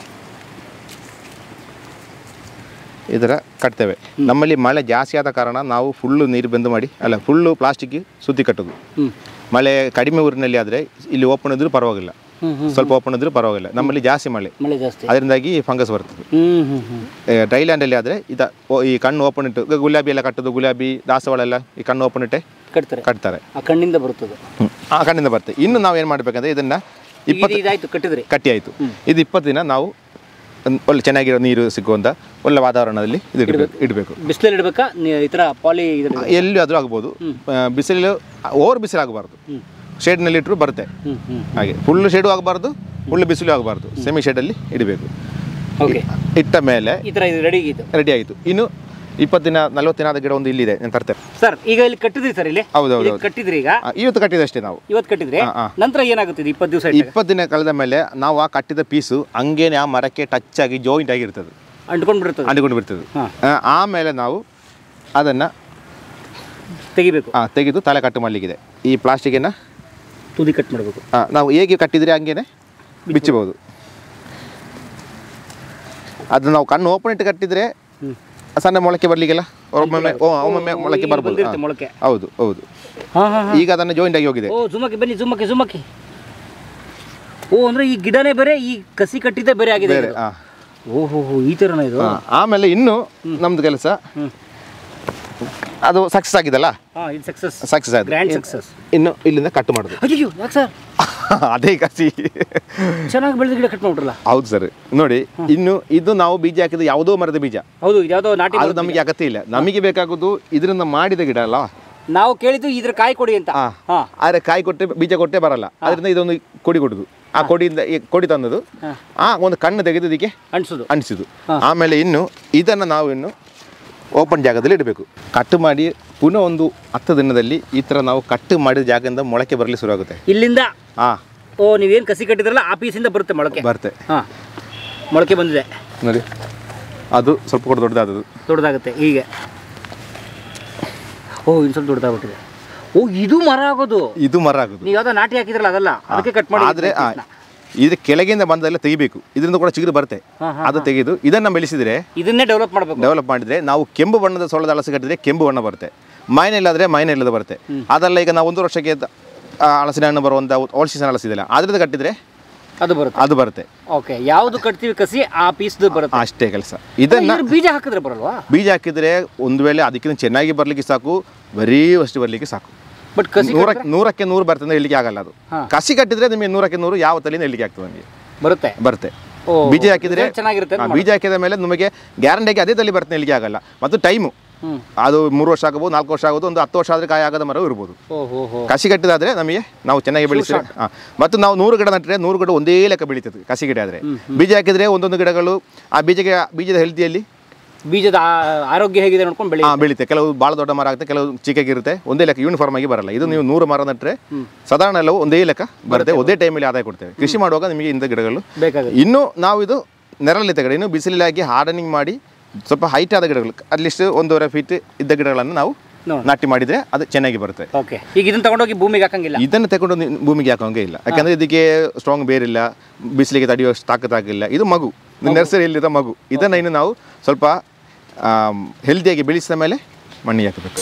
ಈ ಥರ ಕಟ್ತೇವೆ ನಮ್ಮಲ್ಲಿ ಮಳೆ ಜಾಸ್ತಿ ಆದ ಕಾರಣ ನಾವು ಫುಲ್ಲು ನೀರು ಬಂದು ಮಾಡಿ ಅಲ್ಲ ಫುಲ್ಲು ಪ್ಲಾಸ್ಟಿಕ್ ಸುತ್ತಿ ಕಟ್ಟೋದು ಹ್ಞೂ ಮಳೆ ಕಡಿಮೆ ಊರಿನಲ್ಲಿ ಆದರೆ ಇಲ್ಲಿ ಓಪನ್ ಇದ್ರೂ ಪರವಾಗಿಲ್ಲ ಹ್ಮ್ ಹ್ಮ್ ಸ್ವಲ್ಪ ಓಪನ್ ಇದ್ರೂ ಪರವಾಗಿಲ್ಲ ನಮ್ಮಲ್ಲಿ ಜಾಸ್ತಿ ಮಳೆ ಮಳೆ ಜಾಸ್ತಿ ಅದರಿಂದಾಗಿ ಫಂಗಸ್ ಬರ್ತದೆ ಹ್ಮ್ ಹ್ಮ್ ಹ್ಮ್ ಡ್ರೈಲ್ಯಾಂಡಲ್ಲಿ ಆದರೆ ಇದ ಓ- ಈ ಕಣ್ಣು ಓಪನ್ ಇಟ್ಟು ಈಗ ಗುಲಾಬಿ ಎಲ್ಲ ಕಟ್ಟೋದು ಗುಲಾಬಿ ದಾಸವಾಳ ಎಲ್ಲ ಈ ಕಣ್ಣು ಓಪನ್ ಇಟ್ಟೆ ಕಟ್ತಾರೆ ಕಟ್ತಾರೆ ಆ ಕಣ್ಣಿಂದ ಬರುತ್ತದೆ ಆ ಕಣ್ಣಿಂದ ಬರ್ತದೆ ಇನ್ನು ನಾವು ಏನು ಮಾಡಬೇಕಂದ್ರೆ ಇದನ್ನು ಈಗ ಇದು ಇದಾಯ್ತು ಕಟ್ಟಿದ್ರಿ ಕಟ್ಟಿ ಆಯಿತು ಇದು ಇಪ್ಪತ್ತು ದಿನ ನಾವು ಒಂದ್ ಒಳ್ಳೆ ಚೆನ್ನಾಗಿರೋ ನೀರು ಸಿಗುವಂಥ ಒಳ್ಳೆ ವಾತಾವರಣದಲ್ಲಿ ಇದು ಇಡಬೇಕು ಇಡಬೇಕು ಬಿಸಿಲಲ್ಲಿ ಇಡ್ಬೇಕಾ ನೀ- ಈ ಥರ ಪಾಲಿ ಇದ್ರಲ್ಲಿ ಎಲ್ಲಿ ಆದರೂ ಆಗ್ಬೋದು ಆ, ಬಿಸಿಲು ಓವರ್ ಬಿಸಿಲು ಆಗಬಾರ್ದು ಶೇಡ್ನಲ್ಲಿ ಇಟ್ಟರು ಬರುತ್ತೆ ಹ್ಮ್ ಹ್ಮ್ ಹಾಗೆ ಫುಲ್ ಶೇಡು ಆಗಬಾರ್ದು ಫುಲ್ ಬಿಸಿಲು ಆಗಬಾರ್ದು ಸೆಮಿ ಶೇಡಲ್ಲಿ ಇಡಬೇಕು ಓಕೆ ಇಟ್ಟ ಮೇಲೆ ಈ ಥರ ಇದು ರೆಡಿ ಇದು ರೆಡಿ ಆಯಿತು ಇನ್ನು ಇಪ್ಪತ್ತು ದಿನ ನಲ್ವತ್ತು ದಿನದ ಗಿಡ ಒಂದು ಇಲ್ಲಿದೆ ನಾನು ತರ್ತೇನೆ ಸರ್ ಈಗ ಇಲ್ಲಿ ಕಟ್ಟಿದ್ರಿ ಸರ್ ಇಲ್ಲಿ ಹೌದು ಹೌದು ಇಲ್ಲಿ ಹೌದು ಕಟ್ಟಿದ್ರಿ ಈಗ ಆ, ಇವತ್ತು ಕಟ್ಟಿದೆ ಅಷ್ಟೇ ನಾವು ಇವತ್ತು ಕಟ್ಟಿದ್ರಿ ಹಾ, ಹಾ. ನಂತರ ಏನಾಗುತ್ತೆ ಇದು ಇಪ್ಪತ್ತು ದಿವಸ ಇಪ್ಪತ್ತು ದಿನ ಕಳೆದ ಮೇಲೆ ನಾವು ಆ ಕಟ್ಟಿದ ಪೀಸು ಹಂಗೇನೆ ಆ ಮರಕ್ಕೆ ಟಚ್ ಆಗಿ ಜಾಯಿಂಟ್ ಆಗಿರ್ತದೆ ಅಂಟ್ಕೊಂಡು ಬಿಡ್ತದೆ ಅಂಟಿಕೊಂಡು ಬಿಡ್ತದೆ ಹಾ. ಆ, ಆಮೇಲೆ ನಾವು ಅದನ್ನು ತೆಗಿಬೇಕು ತೆಗೆದು ತಲೆ ಕಟ್ಟು ಮಾಡಲಿಕ್ಕಿದೆ ಈ ಪ್ಲಾಸ್ಟಿಕನ್ನು ತುದಿ ಕಟ್ ಮಾಡಬೇಕು ನಾವು ಹೇಗೆ ಕಟ್ಟಿದರೆ ಹಂಗೇನೆ ಬಿಚ್ಚಬಹುದು ಅದು ನಾವು ಕಣ್ಣು ಓಪನ್ ಇಟ್ಟು ಕಟ್ಟಿದರೆ ಸಣ್ಣ ಮೊಳಕೆ ಬರಲಿಕ್ಕೆಲ್ಲ ಒಮ್ಮೊಮ್ಮೆ ಓ ಒಮ್ಮೊಮ್ಮೆ ಮೊಳಕೆ ಬರ್ಬೋದು ಬಂದಿರುತ್ತೆ ಹಾ. ಮೊಳಕೆ ಹೌದು ಹೌದು ಹಾಂ ಹಾಂ ಈಗ ಅದನ್ನು ಜಾಯಿಂಟ್ ಆಗಿ ಹೋಗಿದೆ ಓ ಜುಮಕ್ಕೆ ಬನ್ನಿ ಜುಮಕ್ಕೆ ಜುಮಕ್ಕೆ ಓ ಅಂದ್ರೆ ಈ ಗಿಡನೇ ಬೇರೆ ಈ ಕಸಿ ಕಟ್ಟಿದ್ದೇ ಬೇರೆ ಆಗಿದೆ ಬೇರೆ ಇದು. ಹಾಂ ಓಹೋ ಹೋ ಈ ಥರನ ಇದು ಆಮೇಲೆ ಇನ್ನು ನಮ್ದು ಕೆಲಸ ಹ್ಮ್. ಅದು ಸಕ್ಸಸ್ ಆಗಿದಲ್ಲ ಹಾಂ ಇದು ಸಕ್ಸಸ್ ಸಕ್ಸಸ್ ಆಗಿದೆ ಗ್ರ್ಯಾಂಡ್ ಸಕ್ಸಸ್ ಇನ್ನು ಇಲ್ಲಿಂದ ಕಟ್ ಮಾಡೋದು ಅಯ್ಯೋ ಯಾಕೆ ಸರ್ ಅದೇ ಕಸಿ ಚೆನ್ನಾಗಿ ಬೆಳೆದ ಗಿಡ ಕಟ್ ಮಾಡ್ಬಿಟ್ರಲ್ಲ ಹೌದು ಸರ್ ನೋಡಿ ಇನ್ನು ಇದು ನಾವು ಬೀಜ ಹಾಕಿದ ಯಾವುದೋ ಮರದ ಬೀಜ ಹೌದು ಇದು ಯಾವುದೋ ನಾಟಿ ಅದು ನಮಗೆ ಅಗತ್ಯ ಇಲ್ಲ ನಮಗೆ ಬೇಕಾಗೋದು ಇದರಿಂದ ಮಾಡಿದ ಗಿಡ ಅಲ್ಲ ನಾವು ಕೇಳಿದ್ದು ಇದ್ರ ಕಾಯಿ ಕೊಡಿ ಅಂತ ಹಾ. ಹಾ ಆದರೆ ಕಾಯಿ ಕೊಟ್ಟೆ ಬೀಜ ಕೊಟ್ಟೆ ಬರಲ್ಲ ಅದರಿಂದ ಇದೊಂದು ಕೊಡಿ ಕೊಡುದು ಆ ಕೊಡಿಯಿಂದ ಈ ಕೊಡಿ ತಂದದು ಆ ಒಂದು ಕಣ್ಣು ತೆಗೆದು ಇದಕ್ಕೆ ಅನ್ಸುದು ಅಂಟಿಸಿದ್ದು ಆಮೇಲೆ ಇನ್ನು ಇದನ್ನು ನಾವು ಇನ್ನು ಓಪನ್ ಜಾಗದಲ್ಲಿ ಇಡಬೇಕು ಕಟ್ ಮಾಡಿ ಪುನಃ ಒಂದು ಹತ್ತು ದಿನದಲ್ಲಿ ಈ ಥರ ನಾವು ಕಟ್ ಮಾಡಿದ ಜಾಗದಿಂದ ಮೊಳಕೆ ಬರಲಿ ಶುರುವಾಗುತ್ತೆ ಇಲ್ಲಿಂದ ಹಾಂ ಓ ನೀವೇನು ಕಸಿ ಕಟ್ಟಿದ್ರಲ್ಲ ಆ ಪೀಸಿಂದ ಬರುತ್ತೆ ಮೊಳಕೆ ಬರುತ್ತೆ ಹಾ ಮೊಳಕೆ ಬಂದಿದೆ ನೋಡಿ ಅದು ಸ್ವಲ್ಪ ಕೂಡ ದೊಡ್ಡದಾದದು ದೊಡ್ಡದಾಗುತ್ತೆ ಹೀಗೆ ಓ ಇನ್ನು ಸ್ವಲ್ಪ ದೊಡ್ಡದಾಗ್ಬಿಟ್ಟಿದೆ ಓ ಇದು ಮರ ಆಗೋದು ಇದು ಮರ ಆಗೋದು ನೀವು ಯಾವ್ದೋ ನಾಟಿ ಹಾಕಿದ್ರಲ್ಲ ಅದಲ್ಲ ಅದಕ್ಕೆ ಕಟ್ ಮಾಡಿ ಆದರೆ ಇದು ಕೆಳಗಿಂದ ಬಂದೆಲ್ಲ ತೆಗಿಬೇಕು ಇದರಿಂದ ಕೂಡ ಚಿಗುರು ಬರುತ್ತೆ ಹಾ, ಅದು ತೆಗೆದು ಇದನ್ನು ಬೆಳೆಸಿದರೆ ಇದನ್ನೇ ಡೆವಲಪ್ ಮಾಡಬೇಕು ಡೆವಲಪ್ ಮಾಡಿದರೆ ನಾವು ಕೆಂಪು ಬಣ್ಣದ ಸೊಳ್ಳೆದ ಹಲಸು ಕಟ್ಟಿದ್ರೆ ಕೆಂಪು ಬಣ್ಣ ಬರುತ್ತೆ ಮೈನೆಲ್ಲಾದರೆ ಮೈನೆಲ್ಲದ ಬರುತ್ತೆ ಅದೆಲ್ಲ ಈಗ ನಾವು ಒಂದು ವರ್ಷಕ್ಕೆ ತ- ಆ, ಹಲಸಿನ ಹಣ್ಣು ಬರುವಂಥ ಓಲ್ಡ್ ಸೀಸನ್ ಹಲಸಿದೆಲ್ಲ ಅದರಿಂದ ಕಟ್ಟಿದರೆ ಅದು ಬರುತ್ತೆ ಅದು ಬರುತ್ತೆ ಓಕೆ ಯಾವ್ದು ಕಟ್ತೀವಿ ಕಸಿ ಆ ಪೀಸ್ದು ಬರುತ್ತೆ ಅಷ್ಟೇ ಕೆಲಸ ಇದನ್ನು ಇದ್ರ ಬೀಜ ಹಾಕಿದ್ರೆ ಬರಲ್ವಾ ಬೀಜ ಹಾಕಿದರೆ ಒಂದು ವೇಳೆ ಅದಕ್ಕಿಂತ ಚೆನ್ನಾಗಿ ಬರಲಿಕ್ಕೆ ಸಾಕು ಬರೀ ಅಷ್ಟು ಬರಲಿಕ್ಕೆ ಸಾಕು ಬಟ್ ಕಸಿ ನೂರಕ್ಕೆ ನೂರಕ್ಕೆ ನೂರು ಬರ್ತದೆ ಅಂತ ಹೇಳಲಿಕ್ಕೆ ಆಗಲ್ಲ ಅದು ಹಾ. ಕಸಿ ಕಟ್ಟಿದ್ರೆ ನಿಮಗೆ ನೂರಕ್ಕೆ ನೂರು ಯಾವ ತಲೆಯಿಂದ ಹೇಳಲಿಕ್ಕೆ ಆಗ್ತದೆ ನಮಗೆ ಬರುತ್ತೆ ಬರುತ್ತೆ ಓ ಬೀಜ ಹಾಕಿದರೆ result ಚೆನ್ನಾಗಿರುತ್ತೆ ಹಾ, ಬೀಜ ಹಾಕಿದ ಮೇಲೆ ನಮಗೆ ಗ್ಯಾರಂಟಿಯಾಗಿ ಅದೇ ತಲೆ ಬರ್ತದೆ ಹೇಳಲಿಕ್ಕೆ ಆಗಲ್ಲ ಮತ್ತು ಟೈಮು ಹ್ಮ್ ಅದು ಮೂರು ವರ್ಷ ಆಗಬಹುದು ನಾಲ್ಕು ವರ್ಷ ಆಗೋದು ಒಂದು ಹತ್ತು ವರ್ಷ ಆದರೆ ಕಾಯಿ ಆಗದ ಮರ ಇರ್ಬೋದು ಓ ಹೋ ಹೋ ಕಸಿ ಕಟ್ಟಿದಾದ್ರೆ ನಮಗೆ ನಾವು ಚೆನ್ನಾಗಿ ಬೆಳೆಸಿದ್ರೆ ಹಾಂ ಮತ್ತು ನಾವು ನೂರು ಗಿಡ ನಟ್ಟರೆ ನೂರು ಗಿಡ ಒಂದೇ ಲೆಕ್ಕ ಬೆಳೀತದೆ ಕಸಿ ಗಿಡ ಆದರೆ ಬೀಜ ಹಾಕಿದರೆ ಒಂದೊಂದು ಗಿಡಗಳು ಆ ಬೀಜಕ್ಕೆ ಬೀಜದ ಹೆಲ್ತಿಯಲ್ಲಿ ಬೀಜದ ಆ- ಆರೋಗ್ಯ ಹೇಗಿದೆ ನೋಡ್ಕೊಂಡು ಬೆಳಿ ಹಾಂ ಬೆಳೀತೆ ಕೆಲವು ಭಾಳ ದೊಡ್ಡ ಮರ ಆಗುತ್ತೆ ಕೆಲವು ಚಿಕ್ಕಗಿರುತ್ತೆ ಒಂದೇ ಲೆಕ್ಕ ಯೂನಿಫಾರ್ಮ್ ಆಗಿ ಬರಲ್ಲ ಇದು ನೀವು ನೂರು ಮರ ನಟ್ಟರೆ ಸಾಧಾರಣ ಎಲ್ಲವೂ ಒಂದೇ ಲೆಕ್ಕ ಬರುತ್ತೆ ಒಂದೇ ಟೈಮಲ್ಲಿ ಆದಾಯ ಕೊಡ್ತೇವೆ ಕೃಷಿ ಮಾಡುವಾಗ ನಿಮಗೆ ಇಂಥ ಗಿಡಗಳು ಬೇಕಾಗುತ್ತೆ ಇನ್ನು ನಾವು ಇದು ನೆರಳಿತ ಗಿಡ ಇನ್ನು ಬಿಸಿಲಲ್ಲಿ ಹಾಕಿ ಹಾರ್ಡನಿಂಗ್ ಮಾಡಿ ಸ್ವಲ್ಪ ಹೈಟ್ ಆದ ಗಿಡಗಳು ಅಟ್ಲೀಸ್ಟ್ ಒಂದೂವರೆ ಫೀಟ್ ಇದ್ದ ಗಿಡಗಳನ್ನು ನಾವು ನೋಡಿ. ನಾಟಿ ಮಾಡಿದರೆ ಅದು ಚೆನ್ನಾಗಿ ಬರುತ್ತೆ ಓಕೆ ಈಗ ಇದನ್ನ ತಗೊಂಡೋಗಿ ಭೂಮಿಗೆ ಹಾಕಂಗಿಲ್ಲ ಇದನ್ನು ತಗೊಂಡು ನಿ- ಭೂಮಿಗೆ ಹಾಕೋಂಗೆ ಇಲ್ಲ ಯಾಕಂದ್ರೆ ಇದಕ್ಕೆ ಸ್ಟ್ರಾಂಗ್ ಬೇರಿಲ್ಲ ಬಿಸಿಲಿಗೆ ತಡೆಯುವಷ್ಟು ತಾಕತ್ತಾಗಿಲ್ಲ ಇದು ಮಗು ನರ್ಸರಿಯಲ್ಲಿರೋ ಮಗು ಇದನ್ನು ಇನ್ನು ನಾವು ಸ್ವಲ್ಪ ಹೆಲ್ದಿಯಾಗಿ ಬೆಳೆಸಿದ ಮೇಲೆ ಮಣ್ಣಿಗೆ ಹಾಕಬೇಕು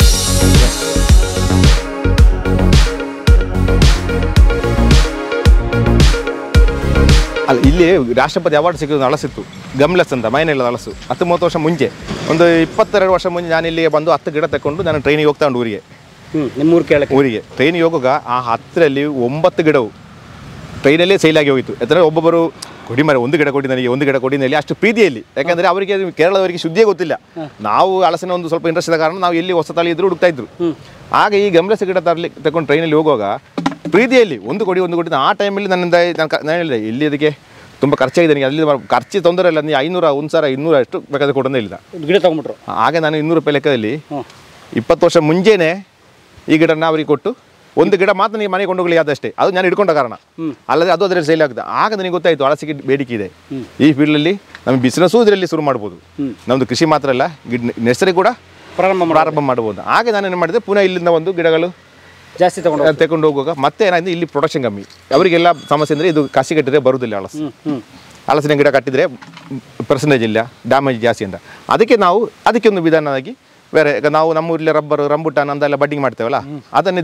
ಅಲ್ಲ ಇಲ್ಲಿ ರಾಷ್ಟ್ರಪತಿ ಅವಾರ್ಡ್ ಸಿಕ್ಕಿದ್ದು ಹಲಸಿತ್ತು ಗಮ್ಲೆಸ್ ಅಂತ ಮೈನೆಲ್ಲ ಹಲಸು ಹತ್ತು ಮೂವತ್ತು ವರ್ಷ ಮುಂಚೆ ಒಂದು ಇಪ್ಪತ್ತೆರಡು ವರ್ಷ ಮುಂಚೆ ನಾನು ಇಲ್ಲಿಗೆ ಬಂದು ಹತ್ತು ಗಿಡ ತಗೊಂಡು ನಾನು ಟ್ರೈನಿಗೆ ಹೋಗ್ತಾ ಉಂಟು ಊರಿಗೆ ಹ್ಮ್ ನಿಮ್ಮೂರು ಕೇಳಕ್ಕೆ ಊರಿಗೆ ಟ್ರೈನಿಗೆ ಹೋಗುವಾಗ ಆ ಹತ್ತರಲ್ಲಿ ಒಂಬತ್ತು ಗಿಡವು ಟ್ರೈನಲ್ಲೇ ಸೇಲ್ ಆಗಿ ಹೋಯಿತು ಯಾಕಂದರೆ ಒಬ್ಬೊಬ್ಬರು ಕೊಡಿ ಮರ ಒಂದು ಗಿಡ ಕೊಡಿ ನನಗೆ ಒಂದು ಗಿಡ ಕೊಡಿ ನನಗೆ ಅಷ್ಟು ಪ್ರೀತಿಯಲ್ಲಿ ಯಾಕಂದರೆ ಅವರಿಗೆ ಅದು ಕೇರಳದವರಿಗೆ ಸುದ್ದಿಯೇ ಗೊತ್ತಿಲ್ಲ ನಾವು ಹಲಸಿನ ಒಂದು ಸ್ವಲ್ಪ ಇಂಟ್ರೆಸ್ಟ್ ಇದ್ದ ಕಾರಣ ನಾವು ಎಲ್ಲಿ ಹೊಸ ತಳಿ ಇದ್ರು ಹುಡುಕ್ತಾ ಇದ್ರು ಆಗ ಈ ಗಮಲಸ ಗಿಡ ತರಲಿ ತಗೊಂಡು ಟ್ರೈನಲ್ಲಿ ಹೋಗುವಾಗ ಪ್ರೀತಿಯಲ್ಲಿ ಒಂದು ಕೊಡಿ ಒಂದು ಕೊಡಿ ಆ ಟೈಮಲ್ಲಿ ನನ್ನಿಂದ ನಾನು ಕ- ನಾನು ಹೇಳಿದೆ ಇಲ್ಲಿ ಅದಕ್ಕೆ ತುಂಬ ಖರ್ಚಾಗಿದೆ ನನಗೆ ಅಲ್ಲಿ ಬರ್- ಖರ್ಚು ತೊಂದರೆ ಇಲ್ಲ ನೀವು ಐನೂರ ಒಂದು ಸಾವಿರ ಇನ್ನೂರ ಎಷ್ಟು ಬೇಕಾದ್ರೆ ಕೊಡೋದೇ ಇಲ್ಲ ಗಿಡ ತಗೊಂಡ್ಬಿಟ್ರು ಆಗ ನಾನು ಇನ್ನೂರು ರೂಪಾಯಿ ಲೆಕ್ಕದಲ್ಲಿ ಹ್ಮ್. ಇಪ್ಪತ್ತು ವರ್ಷ ಮುಂಚೆನೇ ಈ ಗಿಡನ ಅವರಿಗೆ ಕೊಟ್ಟು ಒಂದು ಗಿಡ ಮಾತ್ರ ನೀವು ಮನೆಗೆ ಕೊಂಡೋಗಲಿ ಆದಷ್ಟೇ ಅದು ನಾನು ಹಿಡ್ಕೊಂಡ ಕಾರಣ ಅಲ್ಲದೆ ಅದು ಅದರಲ್ಲಿ ಸೇಲ್ ಆಗುತ್ತೆ ಆಗ ನನಗೆ ಗೊತ್ತಾಯಿತು ಹಳಸಿಗೆ ಬೇಡಿಕೆ ಇದೆ ಈ ಫೀಲ್ಡಲ್ಲಿ ನಮಗೆ ಬಿಸ್ನೆಸ್ಸು ಇದರಲ್ಲಿ ಶುರು ಮಾಡ್ಬೋದು ನಮ್ಮದು ಕೃಷಿ ಮಾತ್ರ ಅಲ್ಲ ಗಿಡ ನರ್ಸರಿ ಕೂಡ ಪ್ರಾರಂಭ ಮಾಡಿ ಪ್ರಾರಂಭ ಮಾಡ್ಬೋದು ಆಗ ನಾನು ಏನು ಮಾಡಿದೆ ಪುನಃ ಇಲ್ಲಿಂದ ಒಂದು ಗಿಡಗಳು ಜಾಸ್ತಿ ತಗೊಂಡು ಆ, ತಗೊಂಡು ಹೋಗುವಾಗ ಮತ್ತೆ ಏನಾಯ್ತು ಇಲ್ಲಿ ಪ್ರೊಡಕ್ಷನ್ ಕಮ್ಮಿ ಅವರಿಗೆಲ್ಲ ಸಮಸ್ಯೆ ಅಂದರೆ ಇದು ಕಸಿ ಕಟ್ಟಿದ್ರೆ ಬರುವುದಿಲ್ಲ ಹಳಸು ಹ್ಮ್ ಹ್ಮ್ ಹಲಸಿನ ಗಿಡ ಕಟ್ಟಿದರೆ ಪರ್ಸೆಂಟೇಜ್ ಇಲ್ಲ ಡ್ಯಾಮೇಜ್ ಜಾಸ್ತಿ ಅಂತ ಅದಕ್ಕೆ ನಾವು ಅದಕ್ಕೆ ಒಂದು ವಿಧಾನವಾಗಿ ಬೇರೆ ಈಗ ನಾವು ನಮ್ಮ ಊರಲ್ಲಿ ರಬ್ಬರು ರಂಬುಟಾನ್ ಅಂದೆಲ್ಲ ಬಡ್ಡಿಂಗ್ ಮಾಡ್ತೇವಲ್ಲ ಅದನ್ನು ಇದಕ್ಕೆ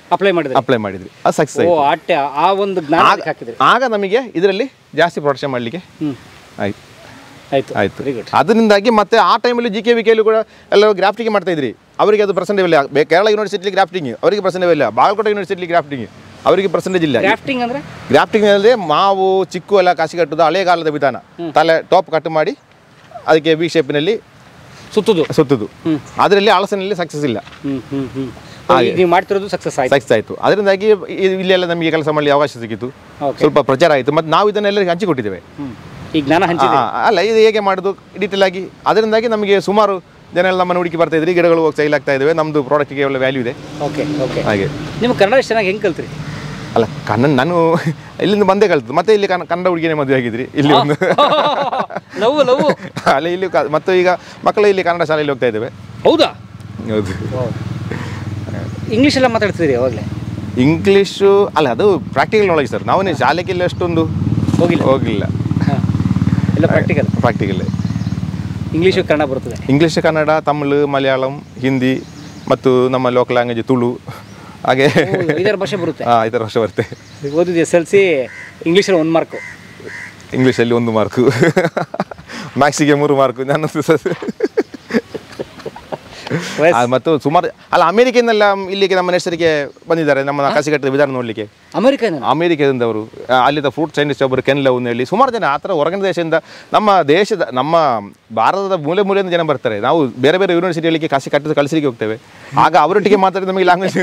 ಅಪ್ಲೈ ಮಾಡಿದ್ರಿ ಅಪ್ಲೈ ಮಾಡಿದ್ವಿ ಅದು ಸಕ್ಸಸ್ ಓ ಆಯಿತು ಆಟ ಆ ಒಂದು ಜ್ಞಾನ ಅದಕ್ಕೆ ಹಾಕಿದ್ರಿ ಆಗ ನಮಗೆ ಇದರಲ್ಲಿ ಜಾಸ್ತಿ ಪ್ರೊಡಕ್ಷನ್ ಮಾಡಲಿಕ್ಕೆ ಹ್ಮ್ ಆಯ್ತು ಆಯ್ತು ಆಯ್ತು ವೆರಿ ಗುಡ್ ಅದರಿಂದಾಗಿ ಮತ್ತೆ ಆ ಟೈಮಲ್ಲಿ ಜಿ ಕೆ ವಿ ಕೆಲ್ಲೂ ಕೂಡ ಎಲ್ಲರೂ ಗ್ರಾಫ್ಟಿಂಗ್ ಮಾಡ್ತಾ ಇದ್ರಿ ಅವರಿಗೆ ಅದು ಪರ್ಸೆಂಟೇಜ್ ಇಲ್ಲ ಬೆ- ಕೇರಳ ಯೂನಿವರ್ಸಿಟಿ ಗ್ರಾಫ್ಟಿಂಗ್ ಅವರಿಗೆ ಪರ್ಸೆಂಟೇಜ್ ಇಲ್ಲ ಬಾಗಲಕೋಟೆ ಯೂನಿವರ್ಸಿಟಿ ಗ್ರಾಫ್ಟಿಂಗ್ ಅವರಿಗೆ ಪರ್ಸೆಂಟೇಜ್ ಇಲ್ಲ ಕ್ರಾಫ್ಟಿಂಗ್ ಅಂದ್ರೆ ಗ್ರಾಫ್ಟಿಂಗ್ ಅಲ್ಲಿ ಮಾವು ಚಿಕ್ಕು ಎಲ್ಲ ಕಸಿ ಕಟ್ಟುವುದು ಹಳೆಗಾಲದ ವಿಧಾನ ತಲೆ ಟಾಪ್ ಕಟ್ ಮಾಡಿ ಅದಕ್ಕೆ ವಿ ಶೇಪಿನಲ್ಲಿ ಸುತ್ತುದು ಸುತ್ತುದು ಹ್ಮ್. ಅದರಲ್ಲಿ ಹಳಸಿನಲ್ಲಿ ಸಕ್ಸಸ್ ಇಲ್ಲ ಹ್ಮ್ ಹ್ಮ್ ಹ್ಮ್ ಈಗ ನೀವು ಮಾಡ್ತಿರೋದು ಸಕ್ಸಸ್ ಆಯ್ತು ಸಕ್ಸಸ್ ಆಯಿತು ಅದರಿಂದಾಗಿ ಇ- ಇಲ್ಲೆಲ್ಲ ನಮಗೆ ಕೆಲಸ ಮಾಡಲಿ ಅವಕಾಶ ಸಿಕ್ಕಿತು ಓಕೆ ಸ್ವಲ್ಪ ಪ್ರಚಾರ ಆಯಿತು ಮತ್ತು ನಾವು ಇದನ್ನೆಲ್ಲರಿಗೆ ಹಂಚಿಕೊಟ್ಟಿದ್ದೇವೆ ಹ್ಮ್ ಈ ಜ್ಞಾನ ಹಂಚಿದೆ ಆ, ಅಲ್ಲ ಇದು ಹೇಗೆ ಮಾಡೋದು ಡೀಟೇಲ್ ಆಗಿ ಅದರಿಂದಾಗಿ ನಮಗೆ ಸುಮಾರು ಜನ ಎಲ್ಲ ನಮ್ಮನ್ನು ಹುಡುಕಿ ಬರ್ತಾ ಇದ್ರಿ ಗಿಡಗಳು ಹೋಗಿ ಸೈಲ್ ಆಗ್ತಾ ಇದ್ದಾವೆ ನಮ್ಮದು ಪ್ರಾಡಕ್ಟ್ಗೆ ಒಳ್ಳೆ ವ್ಯಾಲ್ಯೂ ಇದೆ ಓಕೆ ಓಕೆ ಹಾಗೆ ನಿಮ್ಮ ಕನ್ನಡ ಎಷ್ಟು ಚೆನ್ನಾಗಿ ಹೆಂಗೆ ಕಲ್ತ್ರಿ ಅಲ್ಲ ಕನ್ನಡ ನಾನು ಇಲ್ಲಿಂದ ಬಂದೇ ಕಲ್ತು ಮತ್ತೆ ಇಲ್ಲಿ ಕನ್ನ- ಕನ್ನಡ ಹುಡುಗಿನೇ ಮದುವೆ ಆಗಿದ್ರಿ ಇಲ್ಲಿ ಒಂದು ಲವ್ ಲವ್ ಅಲ್ಲ ಇಲ್ಲಿ ಕ- ಮತ್ತು ಈಗ ಮಕ್ಕಳು ಇಲ್ಲಿ ಕನ್ನಡ ಶಾಲೆಯಲ್ಲಿ ಹೋಗ್ತಾ ಇದ್ದೇವೆ ಹೌದಾ ಹೌದು ಇಂಗ್ಲೀಷ್ ಎಲ್ಲ ಮಾತಾಡ್ತಿದ್ದೀರಿ ಯಾವಾಗಲೇ ಇಂಗ್ಲೀಷು ಅಲ್ಲ ಅದು ಪ್ರಾಕ್ಟಿಕಲ್ ನಾಲೆಜ್ ಸರ್ ನಾವು ಶಾಲೆಗೆ ಇಲ್ಲಿ ಅಷ್ಟೊಂದು ಹೋಗಿಲ್ಲ ಹೋಗಿಲ್ಲ ಹಾಂ ಎಲ್ಲ ಪ್ರಾಕ್ಟಿಕಲ್ ಪ್ರಾಕ್ಟಿಕಲ್ ಇಂಗ್ಲೀಷು ಕನ್ನಡ ಬರ್ತದೆ ಇಂಗ್ಲೀಷ್ ಕನ್ನಡ ತಮಿಳು ಮಲಯಾಳಂ ಹಿಂದಿ ಮತ್ತು ನಮ್ಮ ಲೋಕಲ್ ಲ್ಯಾಂಗ್ವೇಜ್ ತುಳು ಹಾಗೆ ಹೌದು, ಐದಾರು ಭಾಷೆ ಬರುತ್ತೆ ಹಾಂ ಐದಾರು ವರ್ಷ ಬರುತ್ತೆ ಓದಿದ್ದು ಎಸ್ ಎಲ್ ಸಿ ಇಂಗ್ಲೀಷಲ್ಲಿ ಒಂದು ಮಾರ್ಕು ಇಂಗ್ಲೀಷಲ್ಲಿ ಒಂದು ಮಾರ್ಕು ಮ್ಯಾಕ್ಸಿಗೆ ಮೂರು ಮಾರ್ಕು ನನ್ನ ಆ, ಮತ್ತು ಸುಮಾರು ಅಲ್ಲ ಅಮೇರಿಕೆಯಿಂದೆಲ್ಲ ಇಲ್ಲಿಗೆ ನಮ್ಮ ನರ್ಸರಿಗೆ ಬಂದಿದ್ದಾರೆ ನಮ್ಮ ಕಸಿಗಟ್ಟದ ವಿಧಾನ ನೋಡಲಿಕ್ಕೆ ಅಮೆರಿಕನ ಅಮೇರಿಕಾದಿಂದವರು ಆ, ಅಲ್ಲಿದ್ದ ಫ್ರೂಟ್ ಸೈಂಟಿಸ್ಟ್ ಒಬ್ಬರು ಕೆನ್ ಲವ್ ಹೇಳಿ ಸುಮಾರು ಜನ ಆ ಥರ ಹೊರಗಿನ ದೇಶದಿಂದ ನಮ್ಮ ದೇಶದ ನಮ್ಮ ಭಾರತದ ಮೂಲೆ ಮೂಲೆಯಿಂದ ಜನ ಬರ್ತಾರೆ ನಾವು ಬೇರೆ ಬೇರೆ ಯೂನಿವರ್ಸಿಟಿಗಳಿಗೆ ಕಸಿ ಕಟ್ಟಿದ ಕಳಿಸಲಿಕ್ಕೆ ಹೋಗ್ತೇವೆ ಆಗ ಅವರೊಟ್ಟಿಗೆ ಮಾತಾಡಿ ನಮಗೆ ಲ್ಯಾಂಗ್ವೇಜ್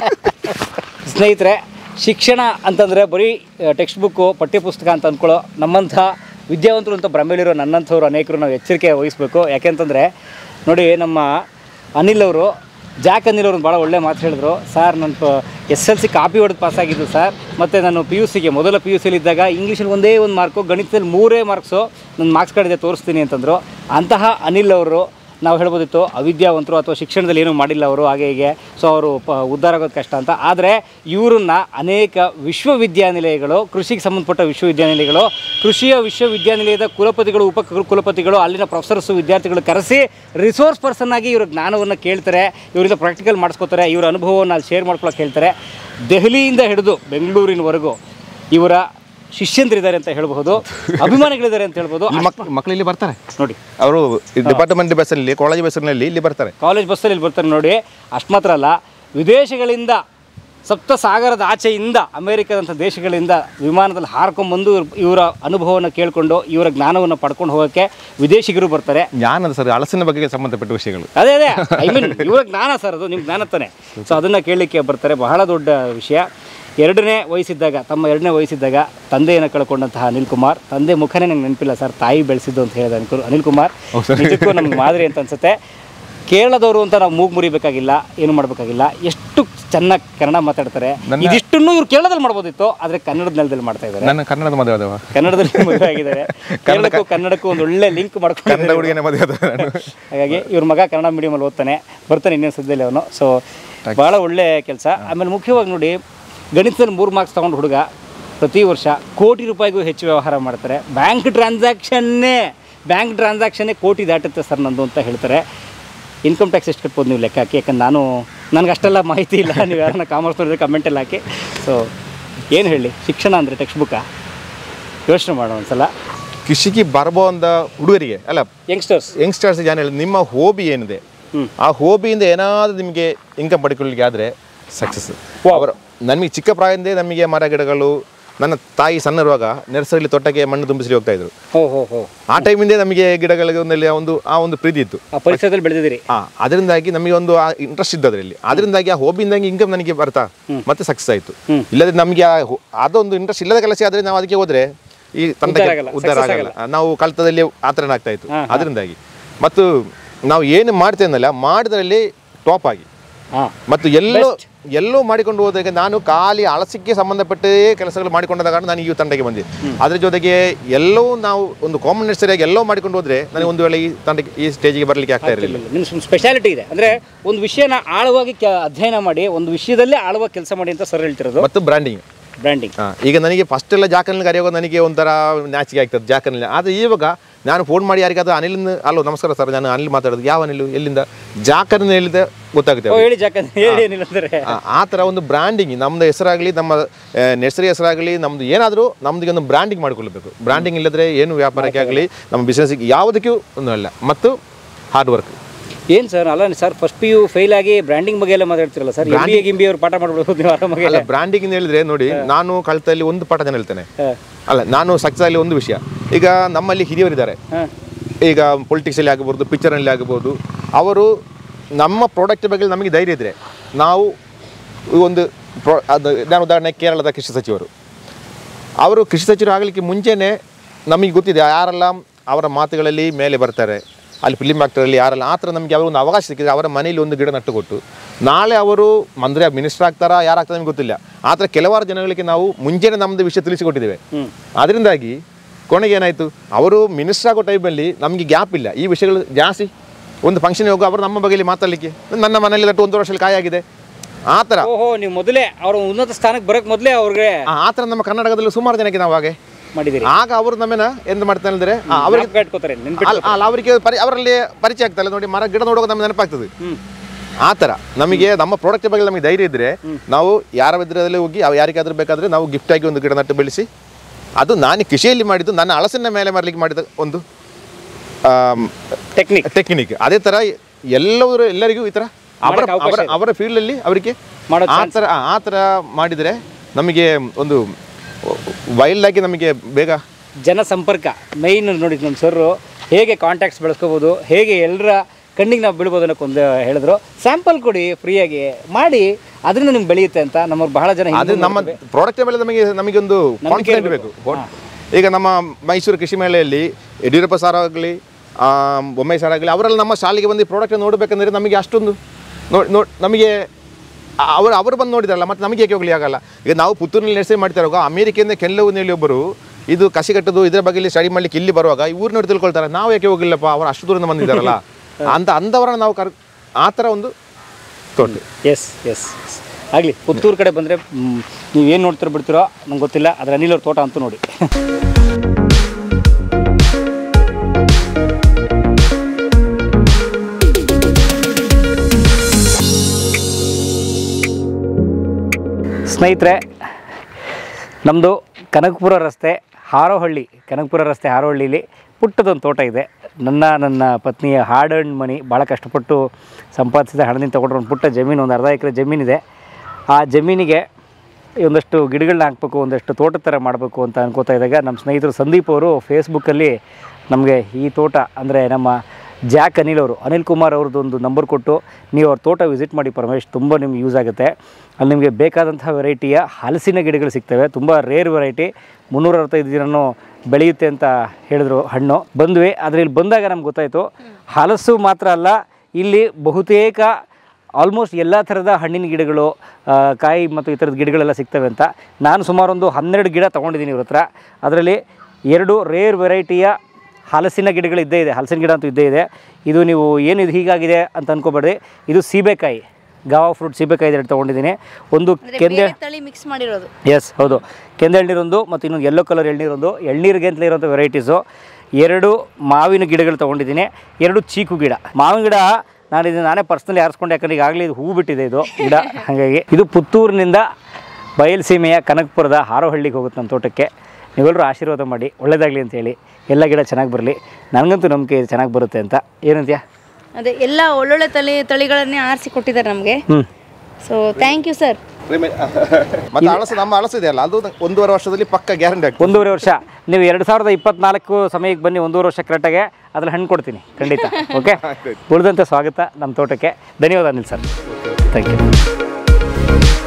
ಸ್ನೇಹಿತರೆ ಶಿಕ್ಷಣ ಅಂತಂದರೆ ಬರೀ ಟೆಕ್ಸ್ಟ್ ಬುಕ್ಕು ಪಠ್ಯಪುಸ್ತಕ ಅಂತ ಅಂದ್ಕೊಳ್ಳೋ ನಮ್ಮಂಥ ವಿದ್ಯಾವಂತರು ಅಂತ ಭ್ರಮೆಲಿರೋ ನನ್ನಂಥವ್ರು ಅನೇಕರು ನಾವು ಎಚ್ಚರಿಕೆ ವಹಿಸಬೇಕು ಯಾಕೆಂತಂದರೆ ನೋಡಿ ನಮ್ಮ ಅನಿಲ್ ಅವರು ಜಾಕ್ ಅನಿಲ್ ಅವರು ಭಾಳ ಒಳ್ಳೆ ಮಾತು ಹೇಳಿದ್ರು ಸರ್ ನಾನು ಎಸ್ ಎಲ್ ಸಿ ಕಾಪಿ ಹೊಡೆದು ಪಾಸ್ ಆಗಿದ್ದು ಸರ್ ಮತ್ತು ನಾನು ಪಿ ಯು ಸಿಗೆ ಮೊದಲ ಪಿ ಯು ಸಿಲಿದ್ದಾಗ ಇಂಗ್ಲೀಷಲ್ಲಿ ಒಂದೇ ಒಂದು ಮಾರ್ಕು ಗಣಿತದಲ್ಲಿ ಮೂರೇ ಮಾರ್ಕ್ಸು ನನ್ನ ಮಾರ್ಕ್ಸ್ ಕಾರ್ಡ್ ಇದೆ ತೋರಿಸ್ತೀನಿ ಅಂತಂದರು ಅಂತಹ ಅನಿಲ್ ಅವರು ನಾವು ಹೇಳ್ಬೋದಿತ್ತು ಅವಿದ್ಯಾವಂತರು ಅಥವಾ ಶಿಕ್ಷಣದಲ್ಲಿ ಏನೂ ಮಾಡಿಲ್ಲ ಅವರು ಹಾಗೆ ಹೀಗೆ ಸೊ ಅವರು ಪ ಉದ್ಧಾರ ಆಗೋದು ಕಷ್ಟ ಅಂತ ಆದರೆ ಇವರನ್ನ ಅನೇಕ ವಿಶ್ವವಿದ್ಯಾನಿಲಯಗಳು ಕೃಷಿಗೆ ಸಂಬಂಧಪಟ್ಟ ವಿಶ್ವವಿದ್ಯಾನಿಲಯಗಳು ಕೃಷಿಯ ವಿಶ್ವವಿದ್ಯಾನಿಲಯದ ಕುಲಪತಿಗಳು ಉಪ ಕು- ಕುಲಪತಿಗಳು ಅಲ್ಲಿನ ಪ್ರೊಫೆಸರ್ಸು ವಿದ್ಯಾರ್ಥಿಗಳು ಕರೆಸಿ ರಿಸೋರ್ಸ್ ಪರ್ಸನ್ ಆಗಿ ಇವ್ರ ಜ್ಞಾನವನ್ನು ಕೇಳ್ತಾರೆ ಇವರಿಂದ ಪ್ರಾಕ್ಟಿಕಲ್ ಮಾಡಿಸ್ಕೋತಾರೆ ಇವರ ಅನುಭವವನ್ನು ಅಲ್ಲಿ ಶೇರ್ ಮಾಡ್ಕೊಳಕ್ಕೆ ಹೇಳ್ತಾರೆ ದೆಹಲಿಯಿಂದ ಹಿಡಿದು ಬೆಂಗಳೂರಿನವರೆಗೂ ಇವರ ಶಿಷ್ಯಂದ್ರಿದ್ದಾರೆ ಅಂತ ಹೇಳ್ಬಹುದು ಅಭಿಮಾನಿಗಳಿದ್ದಾರೆ ಅಂತ ಹೇಳ್ಬೋದು ಮಕ್ಕಳು ಇಲ್ಲಿ ಬರ್ತಾರೆ ನೋಡಿ ಅವರು ಡಿಪಾರ್ಟ್ಮೆಂಟ್ ಬಸ್ಸಲ್ಲಿ ಕಾಲೇಜ್ ಬಸ್ಸಿನಲ್ಲಿ ಇಲ್ಲಿ ಬರ್ತಾರೆ ಕಾಲೇಜ್ ಬಸ್ಸಲ್ಲಿ ಇಲ್ಲಿ ಬರ್ತಾರೆ ನೋಡಿ ಅಷ್ಟು ಮಾತ್ರ ಅಲ್ಲ ವಿದೇಶಗಳಿಂದ ಸಪ್ತ ಸಾಗರದ ಆಚೆಯಿಂದ ಅಮೇರಿಕದಂಥ ದೇಶಗಳಿಂದ ವಿಮಾನದಲ್ಲಿ ಹಾರ್ಕೊಂಡ್ಬಂದು ಇವ್ರ ಇವರ ಅನುಭವವನ್ನು ಕೇಳಿಕೊಂಡು ಇವರ ಜ್ಞಾನವನ್ನು ಪಡ್ಕೊಂಡು ಹೋಗೋಕ್ಕೆ ವಿದೇಶಿಗರು ಬರ್ತಾರೆ ಜ್ಞಾನದ ಸರ್ ಹಲಸಿನ ಬಗ್ಗೆ ಸಂಬಂಧಪಟ್ಟ ವಿಷಯಗಳು ಅದೇ ಅದೇ ಐ ಮೀನ್ ಇವರ ಜ್ಞಾನ ಸರ್ ಅದು ನಿಮ್ಮ ಜ್ಞಾನ ತಾನೆ ಸೊ ಅದನ್ನು ಕೇಳಲಿಕ್ಕೆ ಬರ್ತಾರೆ ಬಹಳ ದೊಡ್ಡ ವಿಷಯ ಎರಡನೇ ವಯಸ್ಸಿದ್ದಾಗ ತಮ್ಮ ಎರಡನೇ ವಯಸ್ಸಿದ್ದಾಗ ತಂದೆಯನ್ನು ಕಳ್ಕೊಂಡಂತಹ ಅನಿಲ್ ಕುಮಾರ್ ತಂದೆ ಮುಖನೇ ನಂಗೆ ನೆನಪಿಲ್ಲ ಸರ್ ತಾಯಿ ಬೆಳೆಸಿದ್ದು ಅಂತ ಹೇಳಿದ ಅನಿಲ್ ಅನಿಲ್ ಕುಮಾರ್ ನಿಜಕ್ಕೂ ನಮ್ಗೆ ಮಾದರಿ ಅಂತ ಅನ್ಸುತ್ತೆ ಕೇರಳದವರು ಅಂತ ನಾವು ಮೂಗು ಮುರಿಬೇಕಾಗಿಲ್ಲ ಏನು ಮಾಡಬೇಕಾಗಿಲ್ಲ ಎಷ್ಟು ಚೆನ್ನಾಗಿ ಕನ್ನಡ ಮಾತಾಡ್ತಾರೆ ಇದಿಷ್ಟನ್ನು ಇವ್ರು ಕೇರಳದಲ್ಲಿ ಮಾಡ್ಬೋದಿತ್ತು ಆದರೆ ಕನ್ನಡದ ನೆಲದಲ್ಲಿ ಮಾಡ್ತಾ ಇದ್ದಾರೆ ನನ್ನ ಕನ್ನಡದ ಮದುವೆ ಆದವ ಕನ್ನಡದಲ್ಲಿ ಮದುವೆ ಆಗಿದ್ದಾರೆ ಕನ್ನಡಕ್ಕೂ ಕನ್ನಡಕ್ಕೂ ಒಂದು ಒಳ್ಳೆ ಲಿಂಕ್ ಮಾಡ್ಕೊಂಡು ಕನ್ನಡ ಹುಡುಗಿನ ಮದುವೆ ಆದವ ನಾನು ಹಾಗಾಗಿ ಇವ್ರ ಮಗ ಕನ್ನಡ ಮೀಡಿಯಮಲ್ಲಿ ಓದ್ತಾನೆ ಬರ್ತಾನೆ ಇನ್ನೇನು ಸದ್ಯದಲ್ಲಿ ಅವನು ಸೊ ಭಾಳ ಒಳ್ಳೆ ಕೆಲಸ ಆಮೇಲೆ ಮುಖ್ಯವಾಗಿ ನೋಡಿ ಗಣಿತದಲ್ಲಿ ಮೂರು ಮಾರ್ಕ್ಸ್ ತೊಗೊಂಡು ಹುಡುಗ ಪ್ರತಿ ವರ್ಷ ಕೋಟಿ ರೂಪಾಯಿಗೂ ಹೆಚ್ಚು ವ್ಯವಹಾರ ಮಾಡ್ತಾರೆ ಬ್ಯಾಂಕ್ ಟ್ರಾನ್ಸಾಕ್ಷನ್ನೇ ಬ್ಯಾಂಕ್ ಟ್ರಾನ್ಸಾಕ್ಷನ್ನೇ ಕೋಟಿ ದಾಟುತ್ತೆ ಸರ್ ನಂದು ಅಂತ ಹೇಳ್ತಾರೆ ಇನ್ಕಮ್ ಟ್ಯಾಕ್ಸ್ ಎಷ್ಟು ಕಟ್ಬೋದು ನೀವು ಲೆಕ್ಕ ಹಾಕಿ ಯಾಕಂದ್ರೆ ನಾನು ನನಗೆ ಅಷ್ಟೆಲ್ಲ ಮಾಹಿತಿ ಇಲ್ಲ ನೀವು ಯಾರನ್ನ ಕಾಮರ್ಸ್ ನೋಡಿದ್ರೆ ಕಮೆಂಟಲ್ಲಿ ಹಾಕಿ ಸೊ ಏನು ಹೇಳಿ ಶಿಕ್ಷಣ ಅಂದರೆ ಟೆಕ್ಸ್ಟ್ ಬುಕ್ಕಾ ಯೋಚನೆ ಮಾಡೋಣ ಒಂದ್ಸಲ ಕೃಷಿಗೆ ಬರಬಹುದ ಹುಡುಗರಿಗೆ ಅಲ್ಲ ಯಂಗ್ಸ್ಟರ್ಸ್ ಯಂಗ್ಸ್ಟರ್ಸ್ ಜನ ಹೇಳಿ ನಿಮ್ಮ ಹೋಬಿ ಏನಿದೆ ಹ್ಮ್. ಆ ಹೋಬಿಯಿಂದ ಏನಾದರೂ ನಿಮಗೆ ಇನ್ಕಮ್ ಪಡ್ಕೊಳ್ಳಿಕ್ಕೆ ಆದರೆ ಸಕ್ಸಸ್ ಅವರು ನಮಗೆ ಚಿಕ್ಕ ಪ್ರಾಯದಿಂದ ನಮಗೆ ಮರ ಗಿಡಗಳು ನನ್ನ ತಾಯಿ ಸಣ್ಣರುವಾಗ ನರ್ಸರಿಲಿ ತೋಟಕ್ಕೆ ಮಣ್ಣು ತುಂಬಿಸಿ ಹೋಗ್ತಾ ಇದ್ರು ಹೋ ಹೋ ಹೋ ಆ ಟೈಮಿಂದ ನಮಗೆ ಗಿಡಗಳಿಗೆ ಒಂದಲ್ಲಿ ಆ ಒಂದು ಆ ಒಂದು ಪ್ರೀತಿ ಇತ್ತು ಆ ಪರಿಸರದಲ್ಲಿ ಬೆಳೆದಿದ್ದೀರಿ ಆ ಅದರಿಂದಾಗಿ ನಮಗೆ ಒಂದು ಇಂಟ್ರೆಸ್ಟ್ ಇದ್ದು ಅದರಲ್ಲಿ ಅದರಿಂದಾಗಿ ಆ ಹೋಬಿಯಿಂದಾಗಿ ಇನ್ಕಮ್ ನನಗೆ ಬರ್ತಾ ಮತ್ತೆ ಸಕ್ಸಸ್ ಆಯಿತು ಹ್ಮ್. ಇಲ್ಲದೆ ನಮಗೆ ಆ ಹೊ- ಅದೊಂದು ಇಂಟ್ರೆಸ್ಟ್ ಇಲ್ಲದ ಕೆಲಸ ಆದರೆ ನಾವು ಅದಕ್ಕೆ ಹೋದ್ರೆ ಈ ತಂಡಕ್ಕೆ ಆಗಲ್ಲ, ಉದ್ಧಾರ success ಆಗಲ್ಲ ನಾವು ಕಳ್ತದಲ್ಲಿ ಆ ಥರ ಆಗ್ತಾ ಇತ್ತು ಹಾ, ಅದರಿಂದಾಗಿ ಮತ್ತು ನಾವು ಏನು ಮಾಡ್ತೇನಲ್ಲ ಮಾಡಿದ್ರಲ್ಲಿ ಟಾಪ್ ಆಗಿ ಹಾಂ ಮತ್ತು ಎಲ್ಲೋ ಎಲ್ಲೋ ಮಾಡಿಕೊಂಡು ಹೋದಾಗ ನಾನು ಖಾಲಿ ಅಳಸಿಕ್ಕೆ ಸಂಬಂಧಪಟ್ಟೇ ಕೆಲಸಗಳು ಮಾಡಿಕೊಂಡಾದ ಕಾರಣ ನಾನು ಈ ತಂಡಕ್ಕೆ ಬಂದೆ ಅದ್ರ ಜೊತೆಗೆ ಎಲ್ಲವೂ ನಾವು ಒಂದು ಕಾಮನ್ ನೆಸರಿಯಾಗಿ ಎಲ್ಲೋ ಮಾಡಿಕೊಂಡು ಹೋದ್ರೆ ನನಗೆ ಒಂದು ವೇಳೆ ಈ ತಂಡಕ್ಕೆ ಈ ಸ್ಟೇಜಿಗೆ ಬರಲಿಕ್ಕೆ ಆಗ್ತಾ ಇರಲಿಲ್ಲ ನಿಮ್ಮ ಸ್ಪೆಷಾಲಿಟಿ ಇದೆ ಅಂದ್ರೆ ಒಂದು ವಿಷಯನ ಆಳವಾಗಿ ಕೆ- ಅಧ್ಯಯನ ಮಾಡಿ ಒಂದು ವಿಷಯದಲ್ಲೇ ಆಳವಾಗಿ ಕೆಲಸ ಮಾಡಿ ಅಂತ ಸರ್ ಹೇಳ್ತಿರೋದು ಮತ್ತು ಬ್ರ್ಯಾಂಡಿಂಗ್ ಬ್ರ್ಯಾಂಡಿಂಗ್ ಈಗ ನನಗೆ ಫಸ್ಟ್ ಎಲ್ಲ ಜಾಕನಲ್ಲಿ ಕರೆಯುವಾಗ ನನಗೆ ಒಂಥರ ನಾಚಿಕೆ ಆಗ್ತದೆ ಜಾಕನಲ್ಲಿ ಆದರೆ ಇವಾಗ ನಾನು ಫೋನ್ ಮಾಡಿ ಯಾರಿಗಾದ್ರೂ ಅನಿಲಿಂದ ಅಲ್ಲೋ ನಮಸ್ಕಾರ ಸರ್ ನಾನು ಅನಿಲ್ ಮಾತಾಡೋದು ಯಾವ ಅನಿಲ್ ಎಲ್ಲಿಂದ ಜಾಕರ್ನ ಹೇಳಿದ ಗೊತ್ತಾಗುತ್ತೆ ಓ ಅವ್ರಿಗೆ. ಹೇಳಿ ಜಾಕ ಹೇಳಿ ಏನಿಲ್ಲ ಅಂದರೆ ಆ- ಆ ಥರ ಒಂದು ಬ್ರ್ಯಾಂಡಿಂಗ್ ನಮ್ದು ಹೆಸರಾಗಲಿ ನಮ್ಮ ನರ್ಸರಿ ಹೆಸರಾಗಲಿ ನಮ್ದು ಏನಾದರೂ ನಮ್ದಿಗೆ ಒಂದು ಬ್ರ್ಯಾಂಡಿಂಗ್ ಮಾಡ್ಕೊಳ್ಬೇಕು ಬ್ರ್ಯಾಂಡಿಂಗ್ ಇಲ್ಲದ್ರೆ ಏನು ವ್ಯಾಪಾರಕ್ಕೆ ಆಗಲಿ ನಮ್ಮ ಬಿಸ್ನೆಸ್ಗೆ ಯಾವುದಕ್ಕೂ ಒಂದು ಅಲ್ಲ ಮತ್ತು ಹಾರ್ಡ್ ವರ್ಕ್ ಏನು ಸರ್ ಅಲ್ಲ sir first P U fail ಆಗಿ ಬ್ರ್ಯಾಂಡಿಂಗ್ ಬಗ್ಗೆ ಎಲ್ಲ ಮಾತಾಡ್ತಿರಲ್ಲ ಸರ್ ಎಂ ಬಿ ಎ ಗಿಂಬಿ ಅವ್ರು ಪಾಠ ಮಾಡ್ಬಿಡ್ಬೋದು ನೀವು ಆರಾಮಾಗಿ ಅಲ್ಲ ಬ್ರ್ಯಾಂಡಿಂಗ್ ಅಂತ ಹೇಳಿದ್ರೆ ನೋಡಿ ನಾನು ಕಳ್ತಲ್ಲಿ ಒಂದು ಪಾಠ ಜನ ಹೇಳ್ತೇನೆ ಹಾಂ ಅಲ್ಲ ನಾನು ಸಕ್ಸಸ್ ಅಲ್ಲಿ ಒಂದು ವಿಷಯ ಈಗ ನಮ್ಮಲ್ಲಿ ಹಿರಿಯವರಿದ್ದಾರೆ ಹಾಂ ಈಗ ಪೊಲಿಟಿಕ್ಸಲ್ಲಿ ಆಗಬಹುದು ಪಿಕ್ಚರಲ್ಲಿ ಆಗಬಹುದು ಅವರು ನಮ್ಮ ಪ್ರಾಡಕ್ಟ್ ಬಗ್ಗೆ ನಮಗೆ ಧೈರ್ಯ ಇದ್ದರೆ ನಾವು ಈ ಒಂದು ಪ್ರೊ ಅದು ನಾನು ಉದಾಹರಣೆ ಕೇರಳದ ಕೃಷಿ ಸಚಿವರು ಅವರು ಕೃಷಿ ಸಚಿವರು ಆಗಲಿಕ್ಕೆ ಮುಂಚೆನೇ ನಮಗೆ ಗೊತ್ತಿದೆ ಯಾರೆಲ್ಲ ಅವರ ಮಾತುಗಳಲ್ಲಿ ಮೇಲೆ ಬರ್ತಾರೆ ಅಲ್ಲಿ ಫಿಲಿಮ್ ಆ್ಯಕ್ಟರಲ್ಲಿ ಯಾರೆಲ್ಲ ಆ ಥರ ನಮಗೆ ಅವರ ಒಂದು ಅವಕಾಶ ಸಿಕ್ಕಿದೆ ಅವರ ಮನೆಯಲ್ಲಿ ಒಂದು ಗಿಡ ನಟ್ಟು ಕೊಟ್ಟು ನಾಳೆ ಅವರು ಅಂದರೆ ಮಿನಿಸ್ಟರ್ ಆಗ್ತಾರಾ ಯಾರಾಗ್ತಾರೆ ನಮಗೆ ಗೊತ್ತಿಲ್ಲ ಆ ಥರ ಕೆಲವಾರು ಜನಗಳಿಗೆ ನಾವು ಮುಂಚೆನೇ ನಮ್ಮದು ವಿಷಯ ತಿಳಿಸಿಕೊಟ್ಟಿದ್ದೇವೆ ಹ್ಞೂ ಅದರಿಂದಾಗಿ ಕೊನೆಗೆ ಏನಾಯಿತು ಅವರು ಮಿನಿಸ್ಟರ್ ಆಗೋ ಟೈಮಲ್ಲಿ ನಮಗೆ ಗ್ಯಾಪ್ ಇಲ್ಲ ಈ ವಿಷಯಗಳು ಜಾಸ್ತಿ ಒಂದು ಫಂಕ್ಷನ್ಗೆ ಹೋಗೋ ಅವರು ನಮ್ಮ ಬಗೆಯಲ್ಲಿ ಮಾತಾಡಲಿಕ್ಕೆ ನನ್ನ ಮನೆಯಲ್ಲಿ ದಟ್ಟು ಒಂದು ವರ್ಷದಲ್ಲಿ ಕಾಯಾಗಿದೆ ಆ ಥರ ಓಹೋ ನೀವು ಮೊದಲೇ ಅವ್ರ ಉನ್ನತ ಸ್ಥಾನಕ್ಕೆ ಬರೋಕ್ಕೆ ಮೊದಲೇ ಅವ್ರಿಗೆ ಆ ಆ ಥರ ನಮ್ಮ ಕರ್ನಾಟಕದಲ್ಲಿ ಸುಮಾರು ಜನಕ್ಕೆ ನಾವು ಹಾಗೆ ಮಾಡಿದ್ದೀರಿ ಆಗ ಅವರು ನಮ್ಮನ್ನ ಎಂತ ಮಾಡ್ತಾರೆ ಅಂದರೆ ಅವರಿಗೆ ಜ್ಞಾಪಕ ಇಟ್ಕೋತಾರೆ ನೆನ್ಪಿಟ್ಟು ಅಲ್ಲ ಅಲ್ಲ ಅವರಿಗೆ ಪರಿ ಅವರಲ್ಲಿ ಪರಿಚಯ ಆಗ್ತಲ್ಲ ನೋಡಿ ಮರ ಗಿಡ ನೋಡುವಾಗ ನಮ್ಗೆ ನೆನಪಾಗ್ತದೆ ಹ್ಞೂ ಆ ಥರ ನಮಗೆ ನಮ್ಮ ಪ್ರಾಡಕ್ಟ್ ಬಗ್ಗೆ ನಮಗೆ ಧೈರ್ಯ ಇದ್ದರೆ ನಾವು ಯಾರ ವಿದ್ರದಲ್ಲಿ ಹೋಗಿ ಅವು ಯಾರಿಗಾದ್ರೂ ಬೇಕಾದರೆ ನಾವು gift ಆಗಿ ಒಂದು ಗಿಡ ನಟ್ಟು ಬೆಳೆಸಿ ಅದು ನಾನು ಕೃಷಿಯಲ್ಲಿ ಮಾಡಿದ್ದು ನನ್ನ ಹಲಸಿನ ಮೇಲೆ ಮರಲಿಕ್ಕೆ ಮಾಡಿದ ಒಂದು ಟೆಕ್ನಿಕ್ ಟೆಕ್ನಿಕ್ ಅದೇ ಥರ ಎಲ್ಲವರು ಎಲ್ಲರಿಗೂ ಈ ಥರ ಅವರ ಮಾಡಕ್ಕೆ ಅವಕಾಶ ಅವರ ಇದೆ. ಅವರ ಫೀಲ್ಡಲ್ಲಿ ಅವರಿಗೆ ಮಾಡೋ ಆ ಥರ ಆ- ಆ ಥರ ಮಾಡಿದರೆ ನಮಗೆ ಒಂದು ವೈಲ್ಡ್ ಆಗಿ ನಮಗೆ ಬೇಗ ಜನ ಸಂಪರ್ಕ ಮೈನ್ ನೋಡಿ ನಮ್ಮ ಸರ್ ಹೇಗೆ ಕಾಂಟ್ಯಾಕ್ಟ್ಸ್ ಬೆಳೆಸ್ಕೋಬೋದು ಹೇಗೆ ಎಲ್ಲರ ಕಣ್ಣಿಗೆ ನಾವು ಬೀಳ್ಬೋದು ಅನ್ನೋಕೆ ಒಂದು ಹೇಳಿದ್ರು ಸ್ಯಾಂಪಲ್ ಕೊಡಿ ಫ್ರೀಯಾಗಿ ಮಾಡಿ ಅದರಿಂದ ನಿಮ್ಗೆ ಬೆಳೆಯುತ್ತೆ ಅಂತ ನಮ್ಮವ್ರು ಬಹಳ ಜನ ಅದು ಹಿಂದೆ ನಮ್ಮ ಪ್ರಾಡಕ್ಟ್ ಮೇಲೆ ನಮಗೆ ನಮಗೊಂದು ಕಾನ್ಫಿಡೆಂಟ್ ಬೇಕು ಈಗ ನಮ್ಮ ಮೈಸೂರು ಕೃಷಿ ಮೇಳೆಯಲ್ಲಿ ಯಡಿಯೂರಪ್ಪ ಸರ್ ಆಗಲಿ ಬೊಮ್ಮಾಯಿ ಸರ್ ಆಗಲಿ ಅವರೆಲ್ಲ ನಮ್ಮ ಶಾಲೆಗೆ ಬಂದು ಪ್ರಾಡಕ್ಟ್ ನೋಡಬೇಕಂದ್ರೆ ನಮಗೆ ಅಷ್ಟೊಂದು ನೋಡಿ ನೋಡಿ ನಮಗೆ ಆ- ಅವರು ಅವರು ಬಂದು ನೋಡಿದಾರಲ್ಲ ಮತ್ತೆ ನಮಗೆ ಏಕೆ ಹೋಗ್ಲಿ ಆಗಲ್ಲ ಈಗ ನಾವು ಪುತ್ತೂರಿನಲ್ಲಿ ನರ್ಸರಿ ಮಾಡ್ತಾ ಇರುವಾಗ ಅಮೇರಿಕೆಯಿಂದ ಕೆಲವು ನೇಳಿ ಒಬ್ಬರು ಇದು ಕಸಿ ಕಟ್ಟೋದು ಇದರ ಬಗ್ಗೆ ಸ್ಟಡಿ ಮಾಡ್ಲಿಕ್ಕೆ ಇಲ್ಲಿ ಬರುವಾಗ ಇವ್ರು ನೋಡಿ ತಿಳ್ಕೊಳ್ತಾರೆ ನಾವು ಏಕೆ ಹೋಗಿಲ್ಲಪ್ಪ ಅವರು ಅಷ್ಟು ದೂರದಿಂದ ಬಂದಿದ್ದಾರಲ್ಲ ಅಂತ ಅಂದವರನ್ನ ನಾವು ಕರ್ ಆ ಥರ ಒಂದು ತೋಟ ಎಸ್ ಎಸ್ ಆಗಲಿ ಪುತ್ತೂರು ಕಡೆ ಬಂದರೆ ನೀವು ಏನು ನೋಡ್ತಿರೋ ಬಿಡ್ತಿರೋ ನಂಗೆ ಗೊತ್ತಿಲ್ಲ ಅದ್ರ ಅನಿಲ್ ಅವ್ರ ತೋಟ ಅಂತೂ ನೋಡಿ ಸ್ನೇಹಿತರೆ ನಮ್ಮದು ಕನಕಪುರ ರಸ್ತೆ ಹಾರೋಹಳ್ಳಿ ಕನಕಪುರ ರಸ್ತೆ ಹಾರೋಹಳ್ಳಿಲಿ ಪುಟ್ಟದೊಂದು ತೋಟ ಇದೆ ನನ್ನ ನನ್ನ ಪತ್ನಿಯ ಹಾರ್ಡ್ ಅಂಡ್ ಮನಿ ಭಾಳ ಕಷ್ಟಪಟ್ಟು ಸಂಪಾದಿಸಿದ ಹಣದಿಂದ ತಗೊಂಡ್ರೆ ಒಂದು ಪುಟ್ಟ ಜಮೀನು ಒಂದು ಅರ್ಧ ಎಕರೆ ಜಮೀನಿದೆ ಆ ಜಮೀನಿಗೆ ಒಂದಷ್ಟು ಗಿಡಗಳನ್ನ ಹಾಕಬೇಕು ಒಂದಷ್ಟು ತೋಟದ ಥರ ಮಾಡಬೇಕು ಅಂತ ಅನ್ಕೋತಾ ಇದ್ದಾಗ ನಮ್ಮ ಸ್ನೇಹಿತರು ಸಂದೀಪ್ ಅವರು ಫೇಸ್ಬುಕ್ಕಲ್ಲಿ ನಮಗೆ ಈ ತೋಟ ಅಂದರೆ ನಮ್ಮ ಜಾಕ್ ಅನಿಲ್ ಅವರು ಅನಿಲ್ ಕುಮಾರ್ ಅವ್ರದ್ದು ಒಂದು ನಂಬರ್ ಕೊಟ್ಟು ನೀವು ಅವ್ರ ತೋಟ ವಿಸಿಟ್ ಮಾಡಿ ಪರಮೇಶ್ ತುಂಬ ನಿಮ್ಗೆ ಯೂಸ್ ಆಗುತ್ತೆ ಅಲ್ಲಿ ನಿಮಗೆ ಬೇಕಾದಂಥ ವೆರೈಟಿಯ ಹಲಸಿನ ಗಿಡಗಳು ಸಿಗ್ತವೆ ತುಂಬ ರೇರ್ ವೆರೈಟಿ ಮುನ್ನೂರ ಅರವತ್ತೈದು ದಿನನೂ ಬೆಳೆಯುತ್ತೆ ಅಂತ ಹೇಳಿದ್ರು ಹಣ್ಣು ಬಂದ್ವಿ ಆದರೆ ಇಲ್ಲಿ ಬಂದಾಗ ನಮ್ಗೆ ಗೊತ್ತಾಯಿತು ಹಲಸು ಮಾತ್ರ ಅಲ್ಲ ಇಲ್ಲಿ ಬಹುತೇಕ ಆಲ್ಮೋಸ್ಟ್ ಎಲ್ಲ ಥರದ ಹಣ್ಣಿನ ಗಿಡಗಳು ಆ, ಕಾಯಿ ಮತ್ತು ಈ ಥರದ ಗಿಡಗಳೆಲ್ಲ ಸಿಗ್ತವೆ ಅಂತ ನಾನು ಸುಮಾರು ಒಂದು ಹನ್ನೆರಡು ಗಿಡ ತೊಗೊಂಡಿದ್ದೀನಿ ಇವ್ರ ಹತ್ರ ಅದರಲ್ಲಿ ಎರಡು ರೇರ್ ವೆರೈಟಿಯ ಹಲಸಿನ ಗಿಡಗಳು ಇದ್ದೇ ಇದೆ ಹಲಸಿನ ಗಿಡ ಅಂತೂ ಇದ್ದೇ ಇದೆ ಇದು ನೀವು ಏನು ಇದು ಹೀಗಾಗಿದೆ ಅಂತ ಅನ್ಕೋಬೇಡ್ರಿ ಇದು ಸೀಬೆಕಾಯಿ ಗಾವಾ ಫ್ರೂಟ್ ಸೀಬೆಕಾಯಿ ಎರಡು ತೊಗೊಂಡಿದ್ದೀನಿ ಒಂದು ಕೆಂದೆ ಬೇರೆ ತಳಿ ಮಿಕ್ಸ್ ಮಾಡಿರೋದು ಎಸ್ ಹೌದು ಕೆಂದ ಎಳ್ನೀರೊಂದು ಮತ್ತು ಇನ್ನೊಂದು ಯೆಲ್ಲೋ ಕಲರ್ ಎಳ್ನೀರೊಂದು ಎಳ್ನೀರಿಗೆ ಅಂತಲೇ ಇರೋಂಥ ವೆರೈಟೀಸು ಎರಡು ಮಾವಿನ ಗಿಡಗಳು ತೊಗೊಂಡಿದ್ದೀನಿ ಎರಡು ಚೀಕು ಗಿಡ ಮಾವಿನ ಗಿಡ ನಾನು ಇದು ನಾನೇ ಪರ್ಸ್ನಲಿ ಆರಿಸ್ಕೊಂಡು ಯಾಕಂದ್ರೆ ಈಗಾಗಲೇ ಇದು ಹೂ ಬಿಟ್ಟಿದೆ ಇದು ಗಿಡ ಹಾಗಾಗಿ ಇದು ಪುತ್ತೂರಿನಿಂದ ಬಯಲುಸೀಮೆಯ ಕನಕಪುರದ ಹಾರೋಹಳ್ಳಿಗೆ ಹೋಗುತ್ತೆ ನಮ್ಮ ತೋಟಕ್ಕೆ ನೀವೆಲ್ಲರೂ ಆಶೀರ್ವಾದ ಮಾಡಿ ಒಳ್ಳೇದಾಗಲಿ ಅಂತೇಳಿ ಎಲ್ಲ ಗಿಡ ಚೆನ್ನಾಗಿ ಬರಲಿ ನನಗಂತೂ ನಂಬಿಕೆ ಇದು ಚೆನ್ನಾಗಿ ಬರುತ್ತೆ ಅಂತ ಏನಂತೀಯ ಅದೇ ಎಲ್ಲ ಒಳ್ಳೊಳ್ಳೆ ತಳಿ ತಳಿಗಳನ್ನೇ ಆರಿಸಿ ಕೊಟ್ಟಿದ್ದಾರೆ ನಮಗೆ ಹ್ಞೂ ಸೊ ಥ್ಯಾಂಕ್ ಯು ಸರ್ ಮತ್ತೆ ಹಳಸು ನಮ್ಮ ಹಳಸು ಇದೆಯಲ್ಲ ಅದು ಒಂದೂವರೆ ವರ್ಷದಲ್ಲಿ ಪಕ್ಕ ಗ್ಯಾರಂಟಿ ಆಗ್ತದೆ ಒಂದೂವರೆ ವರ್ಷ ನೀವು ಎರಡು ಸಾವಿರದ ಇಪ್ಪತ್ನಾಲ್ಕು ಸಮಯಕ್ಕೆ ಬನ್ನಿ ಒಂದೂವರೆ ವರ್ಷ ಕರೆಕ್ಟಾಗೆ ಅದ್ರಲ್ಲಿ ಹಣ್ಣು ಕೊಡ್ತೀನಿ ಖಂಡಿತ ಓಕೆ ಉಳಿದಂತೆ ಸ್ವಾಗತ ನಮ್ಮ ತೋಟಕ್ಕೆ ಧನ್ಯವಾದ ಅನಿಲ್ ಸರ್ ಥ್ಯಾಂಕ್ ಯು